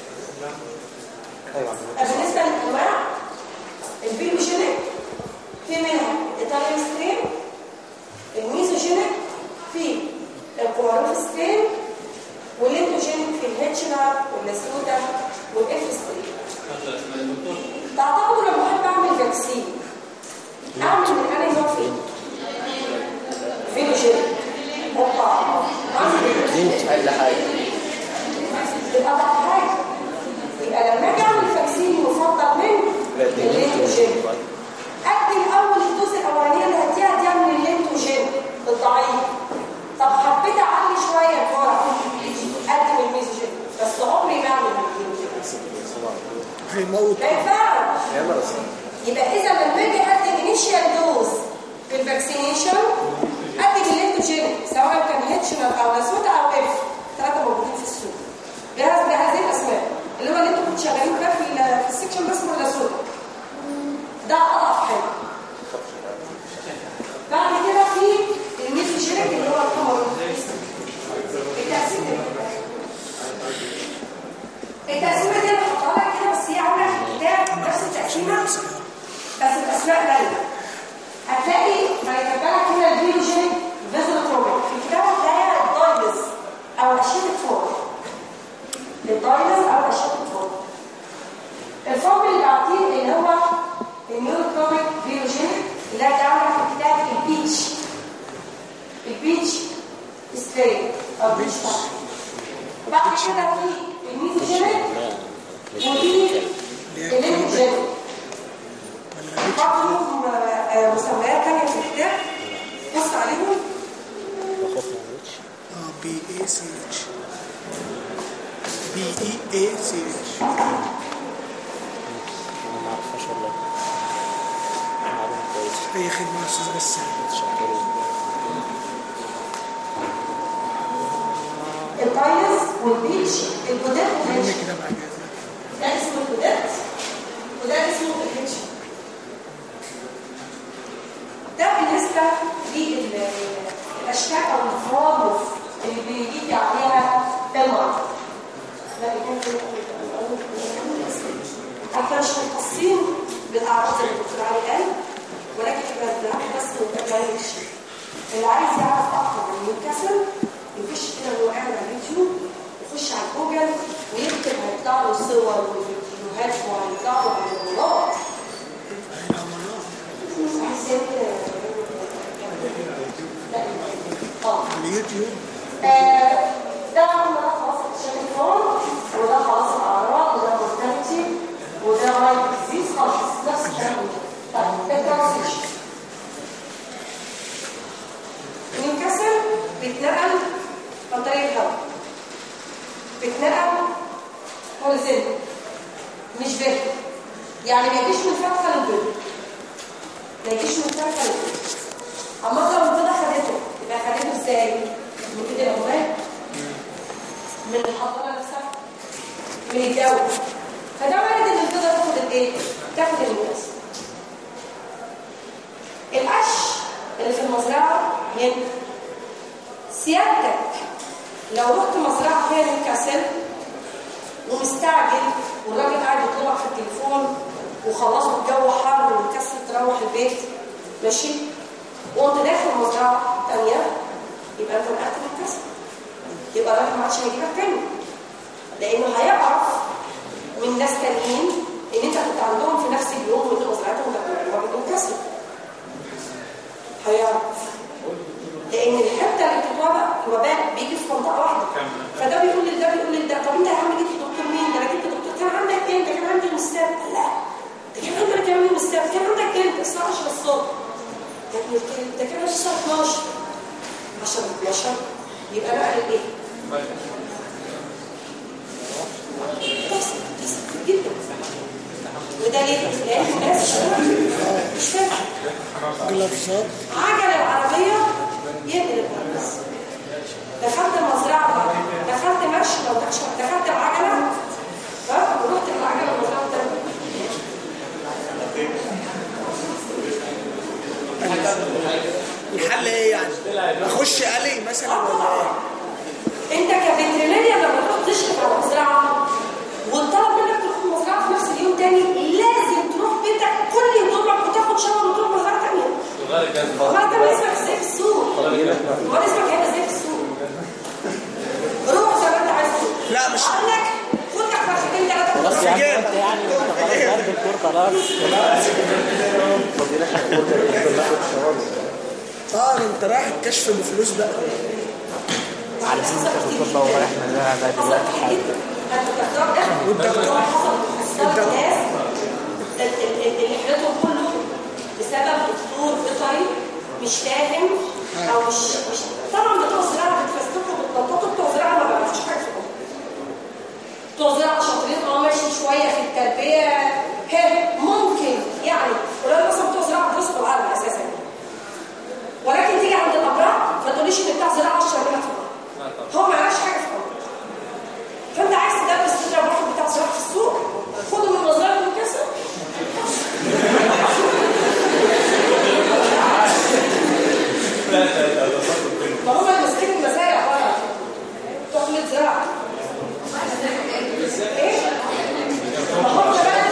بالنسبه للانواع الفيروجينيك في منها ايطاليان سترين الميزوجينيك في الكوماروف سترين واللينتوجينيك في الهيتشنر واللاسودا والاف سترين تعتقدوا لما بحب اعمل فاكسين اعمل من انهي نوع فين؟ فيروجينيك اوبا انت اقل حاجه يبقى ده حاجه يبقى لما اجي اعمل فاكسين يفضل من اللينتوجينيك ادي الاول الدوز الاولانيه اللي هديها دي من اللينتوجين الضعيف طب حبيت اعلي شويه الجرعه ادي من الميزوجين بس عمري ما اعمل من اللينتوجين هيموت ما ينفعش يبقى اذا لما اجي ادي انيشيال دوز في الفاكسينيشن ادي باللينتوجين سواء كان هيتشنر او لاسودا او اف ثلاثه موجودين في السوق بهذه بهذه الاسماء اللي هو اللي انتوا كنتوا شغالين فيها في ال- في السكشن ده اسمه لاسودا ده اضعف حاجه بعد كده في الميزوجينيك اللي هو القمر التقسيم التقسيمه دي انا هحطها لك كده بس هي عامله في الكتاب نفس التقسيمه بس الاسماء باينه هتلاقي ما يكتب لك هنا الفيروجينيك فيزوتروبيك في الكتاب هتلاقيها الدايلز او اشياء فور الدايلز او اشياء فور الفورم اللي بعطيه اللي هو النيوروتروبيك فيروجينيك اللي هتعمل في الكتاب البيتش البيتش سترين او بيتش تاك بعد كده في بي اي اي سي اتش انا ما اعرفهاش والله معلومه كويسه اي خدمه يا استاذ بس شكرا الباينس والبيتش الجداد قولنا والهيتش كده مع جهاز ده اسمه الجداد وده اسمه الهيتش ده بالنسبة للأشكال أو الفرامف اللي بيجي عليها المرض لا يكون في احنا مش مختصين بالأعراض اللي الدكتور علي قال ولكن احنا بنعرف بس متكلمش اللي عايز يعرف أكتر عن نيوكاسل يخش كده هو قاعد على اليوتيوب يخش على جوجل ويكتب هيطلع له صور وفيديوهات وهيطلع له عمليات اه اليوتيوب آه، ده عمل خلاص الشيطان وده خلاص الاعراض وده مورتاليتي وده رايت ديزيز خلاص نفس الكلام ده. طيب الترانسيشن الانكسر بيتنقل عن طريق الهواء بيتنقل هوريزونتال مش فيرتيكال يعني ما يجيش من فتحه للبيض ما يجيش من فتحه للبيض اما لو البيضه خدته يبقى خدته ازاي؟ من ايد الامهات من الحضانه نفسها من الجو فده وارد ان البيضه تاخد الايه؟ تاخد الميراث القش اللي في المزرعه هنا سيادتك لو رحت مزرعه فيها نيوكاسل ومستعجل والراجل قاعد يطلبك في التليفون وخلصوا الجو حر ومكسل تروح البيت ماشي وانت داخل مزرعه ثانيه يبقى انت نقلت الكسل يبقى الراجل ما عادش هيجيبك تاني لانه هيعرف من ناس تانيين ان انت كنت عندهم في نفس اليوم وانت مزرعتهم كانت راجل منكسر هيعرف لان الحته اللي بتتوبى الوباء بيجي في منطقه واحده فده بيقول لده بيقول لده طب انت يا عم جيت دكتور مين ده انا جبت دكتور كان عندك ايه ده كان عندي يوم السبت لا ده كان عندك كام يوم السبت كان عندك كام الساعه 10 الصبح ده كان ده كان الساعه 12 10 12 يبقى بقى الايه بس بس جدا وده ليه؟ لان الناس مش فاهمه جلافزات عجل العربية ينقل الناس دخلت المزرعة دخلت مشي لو دخلت دخلت بعجلة ها ورحت بالعجلة المزرعة التانية الحل ايه يعني؟ اخش قلي مثلا ولا ايه؟ انت كفيترينيريا لما تروح تشرف على مزرعة والطلب منك تروح المزرعة في نفس اليوم تاني لازم تروح بيتك كل يوم تضرب وتاخد شاور وتروح مزرعة تانية غير الجهاز ما انت اسمك ازاي في السوق هو اسمك هيبقى ازاي في السوق روح زي ما انت عايز تروح. لا، مش- قال لك خد لك فرختين ثلاثة خلاص يا عم انت يعني انت خلاص يا دكتور خلاص فضيلة الدكتور ده اه ده انت رايح الكشف بفلوس بقى على سن انت دكتور بقى ورايح من ده دلوقتي حاجه والدكتور الدكتور ناس اللي حياتهم كله بسبب دكتور بيطري مش فاهم او مش مش طبعا بتوع الزراعه بتفسدوا بالطاقات بتوع الزراعه ما بيعرفوش حاجه في الأمر. بتوع الزراعه شاطرين اه ماشي شويه في التربيه ها ممكن يعني ولو مثلا بتوع الزراعه بيدرسوا بالعربي اساسا ولكن تيجي عند الامراض ما تقوليش ان بتاع زراعه اشهر منك في الأمر. هو ما يعرفش حاجه في الأمر. فانت عايز تدرس تضرب واحد بتاع زراعه في السوق خده من مزرعه المكسر ما هم المسكين المزارع بره بتوع كليه زراعه ايه؟ ما هم بقى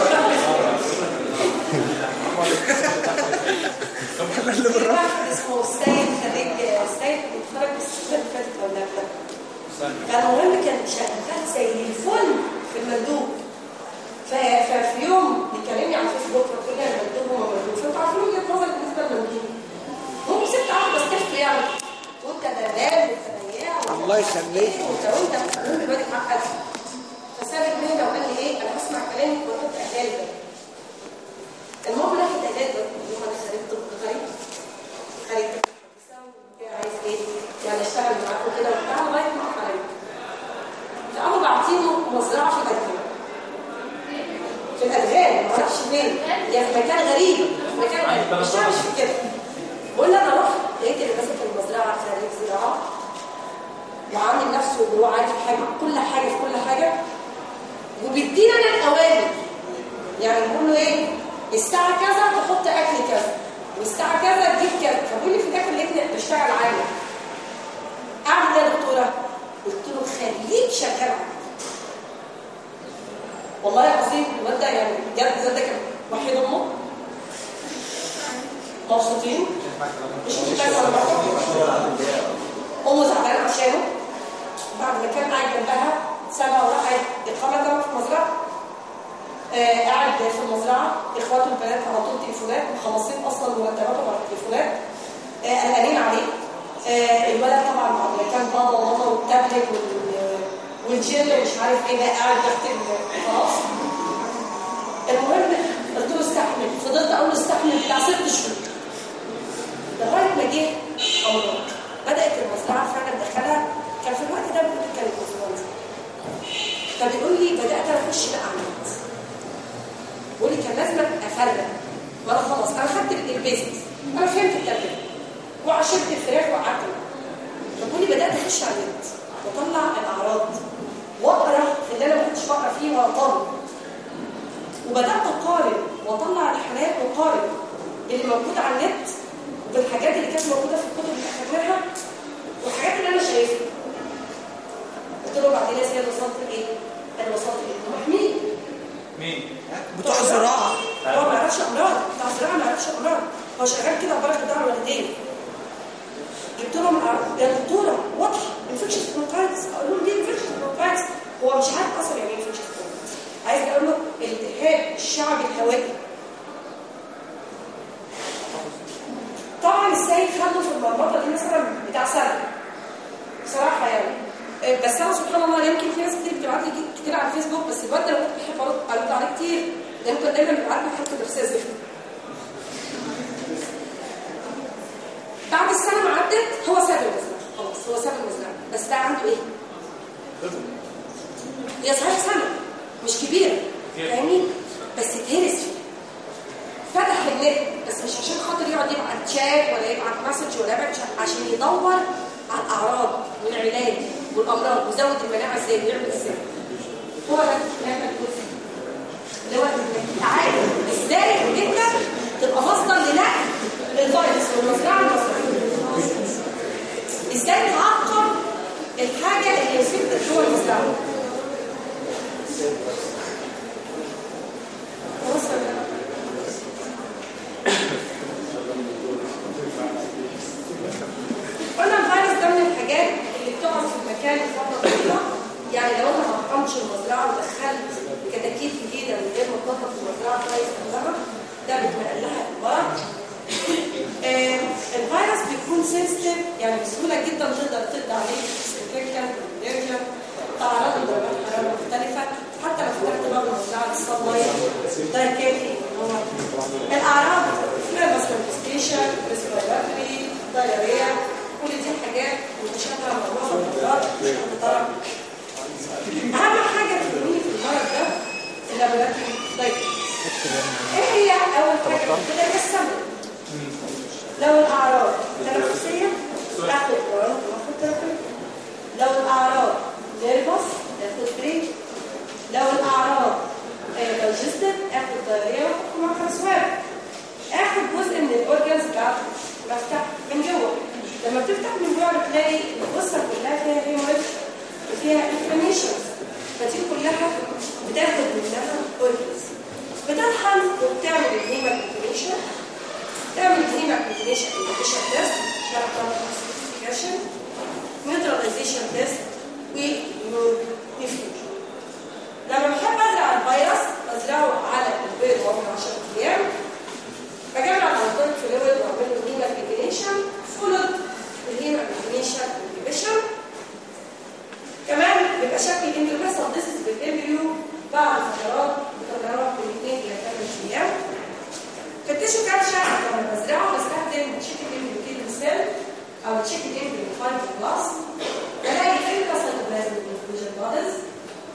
احنا اللي بنروح واحد اسمه السيد خريج السيد اتخرج السنه اللي فاتت ولا لا فالمهم كان شغال زي الفل في المندوب ف- ففي يوم بيكلمني على الفيسبوك فبتقول لي انا مندوب وما مندوب فانتوا عارفين وجهه نظري بالنسبه للمندوب هم ست قاعد بستفتوا يعني وانت دلال وانت بياع وانت الله يخليك. وانت وانت المهم الواد اتعقد فساب المهنه وقال لي ايه انا هسمع كلامك واخد اهالي ده المهم ناخد اهالي ده يوم انا خريج طب بيطري خريج عايز ايه يعني اشتغل معاكم كده وبتاع لغايه ما اقف عليك فقاموا باعتينه مزرعه في الادغال في الادغال ما اعرفش فين يعني في مكان غريب في مكان غريب مش مش في كده بقول له انا رحت لقيت اللي ماسك المزرعه خريج زراعه وعامل نفسه ان هو عارف حاجه كل حاجه في كل حاجه وبيدينا انا الاوامر يعني بقول له ايه الساعه كذا تحط اكل كذا والساعه كذا تجيب كذا فبيقول لي في الاخر لقيتني بشتغل عادي اعمل ايه يا دكتوره قلت له خليك شغال عادي والله العظيم الواد ده يعني بجد الواد ده كان وحيد امه مبسوطين مش محتاجه ولا محتاجه امه زعلانه عشانه بعد ما كان قاعد جنبها سابها وراحت اقامه تمام في المزرعه آه قاعد في المزرعه اخواته البنات على طول تليفونات مخلصين اصلا مرتباتهم على التليفونات آه قلقانين عليه آه الولد طبعا بعد ما كان بابا وماما والتابلت وال- والجيل ومش عارف ايه بقى قاعد تحت ال- خلاص المهم قلت له استحمل فضلت اقول له استحمل بتاع ست شهور لغايه ما جه امراض بدات المزرعه فعلا دخلها كان في الوقت ده كنت كانت انفلونزا فبيقول لي بدات اخش بقى على النت بيقول لي كان لازم افرق وانا خلاص انا خدت البيزنس انا فهمت التربيه وعشرت الفراخ وقعدت فبيقول لي بدات اخش على النت واطلع الاعراض واقرا في اللي انا ما كنتش بقرا فيه وانا طالب وبدات اقارن واطلع الحالات واقارن اللي موجود على النت بالحاجات اللي كانت موجوده في الكتب اللي اخدناها والحاجات اللي انا شايفها قلت له بعدين يا سيد وصلت لايه؟ انا وصلت لايه؟ محمي مين؟ بتوع الزراعه هو ما يعرفش امراض بتاع الزراعه ما يعرفش امراض هو شغال كده وبلد بتاع الوالدين جبت لهم العرض يا دكتوره واضحه انفكشن برونكايتس اقول لهم دي انفكشن برونكايتس هو مش عارف اصلا يعني ايه انفكشن برونكايتس عايز اقول له الالتهاب الشعبي الهوائي طبعا السيد خده في المرمطه دي مثلا بتاع سنه بصراحه يعني آه، بس انا سبحان الله يمكن في ناس كتير بتبعت لي كتير على الفيسبوك بس الواد ده انا كنت بحب ارد ارد عليه كتير لانه كان دايما بيبعت لي حتى نفسيه زفت بعد السنه ما عدت هو ساب المزرعه خلاص هو ساب المزرعه بس بقى عنده ايه؟ هي صحيح سنه مش كبيره فاهمني؟ بس اتهرس فيه فتح النت بس مش عشان خاطر يقعد يبعت شات ولا يبعت مسج ولا يبعت شات عشان يدور على الاعراض والعلاج والامراض ويزود المناعه ازاي ويعمل ازاي هو ده اللي احنا بنقول فيه اللي هو انك تعالج ازاي انت تبقى مصدر لنقل الفيروس والمزرعه المصريه ازاي تعقم الحاجه اللي انفكتت جوه المزرعه خلاص ولا لا؟ قلنا الفيروس ده من الحاجات اللي بتقعد في المكان لفتره طويله يعني لو انا ما عقمتش المزرعه ودخلت كتاكيت جديده من غير ما تنظف المزرعه كويس كلها ده بيتنقل لها المرض آه، الفيروس بيكون سنسيتيف يعني بسهوله جدا تقدر تقضي عليه انفكشن الرجل اعراض درجات حراره مختلفه حتى لو فتحت باب المزرعه للصاب ميه ده كافي ان هو الاعراض نيرفس مانفستيشن ريسبيراتوري دايريا كل دي حاجات متشابهه مع بعض الامراض مش هتطرق اهم حاجه تهمني في المرض ده اللابوراتوري دايريا ايه هي اول حاجه كده هي السبب لو الاعراض تنفسيه اخد دواء واخد ترابي لو الاعراض نيرفس اخد بريك لو الاعراض لوجيستيك اخد دايريا واخد معاها سواب اخد جزء من الاورجنز بتاعته بفتح من جوه لما بتفتح من جوه بتلاقي الجثه كلها فيها هيموريج وفيها انفلاميشنز فدي كلها بتاخد منها اورجنز بتطحن وبتعمل الهيما انفلاميشن تعمل هيما انفلاميشن انفلاميشن تيست كلاسيفيكيشن نيوتراليزيشن تيست ونيفيوجن لما بحب ازرع الفيروس بزرعه على البيض وهو 10 ايام بجمع الانتون فلويد واعمل له هيما انفلاميشن فولد بالهيما انفلاميشن انفلاميشن كمان بيبقى شكل الانترفيسال ديسيس بالامبريو بعد فترات بتتراوح من 2 الى 8 ايام في التيشو كالشر لما بزرعه بستخدم تشيكن امبريو سيل او تشيكن امبريو 5 بلس بلاقي انترسيتوبلازم انفيوجن بوديز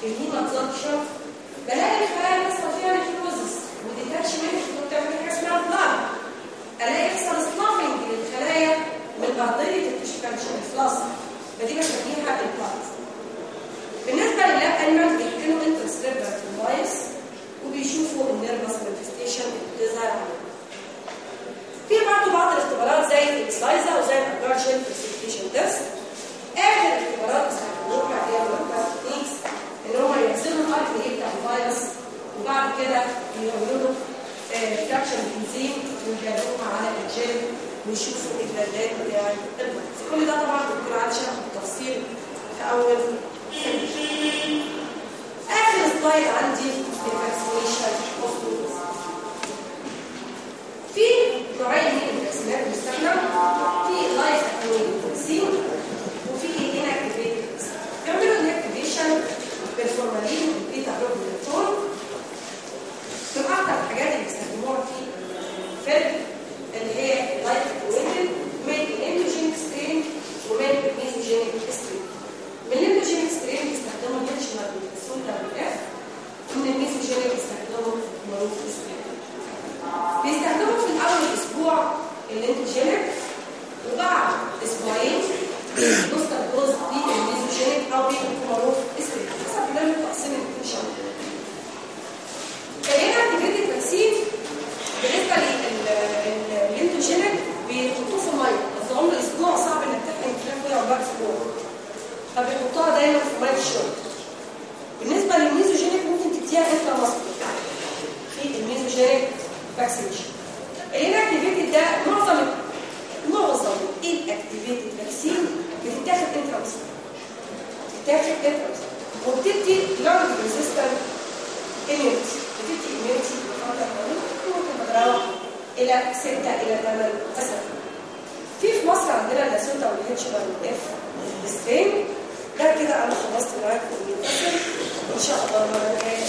الهيماتوكشن بلاقي الخلايا بيحصل فيها نيكروزس وديتاتشمنت وبتعمل حاجه اسمها بلان الاقي يحصل سلافنج للخلايا من ارضيه التشكانشن الفلاس فدي بسميها البلانت بالنسبه للاب انيمال بيحقنوا انترسيرفر ديفايس وبيشوفوا النيرفس مانيفستيشن اللي بتظهر عليهم في برضه بعض الاختبارات زي السلايزا وزي الابرشن بريسبتيشن تيست اخر اختبارات استخدموها هي التكنيكس ان هم يحسبوا الار بي بتاع الفيروس وبعد كده يعملوا له فراكشن انزيم ويجربوها على الجيل ويشوفوا البلدات بتاع الفيروس كل ده طبعا بيكون عندي شرح بالتفصيل في اول سنة. اخر سلايد عندي الفاكسينيشن اوف في نوعين من الفاكسينات بتستخدم في لايف اكتيفيتد فاكسين وفي انكتيفيتد فاكسين بيعملوا انكتيفيشن بالفورمالين والبيتا بروبليتون من اكتر الحاجات اللي بيستخدموها في الفيلم اللي هي لايف اكتيفيتد من الاندوجينيك سترين ومن الميزوجينيك سترين من الاندوجينيك سترين بيستخدموا الناتشنال بروتين دبليو اف ومن الميزوجينيك بيستخدموا ماروف سترين بيستخدموا في الاول اسبوع الانتوجينيك وبعد اسبوعين بوستر دوز بالميزوجينيك او بالمعروف اسم حسب برنامج تقسيم الانتوجين هنا اكتيفيتد فاكسين بالنسبه للانتوجينيك بيحطوه في ميه بس عمر اسبوع صعب انك تحقن الكلام ده عقبال اسبوع فبيحطوها دايما في ميه الشرب بالنسبه للميزوجينيك ممكن تديها انترا مصري في الميزوجينيك فاكسينيشن الانكتيفيتد ده معظم معظم الاكتيفيتد فاكسين بتتاخد انترامس بتتاخد انترامس وبتدي لونج ريزيستنت اميونيتي بتدي اميونيتي بفتره طويله ممكن تتراوح الى 6 الى 8 اسابيع في في مصر عندنا اللاسوتا والهيتش والاف سترين ده كده انا خلصت معاكم المتصل ان شاء الله المره الجايه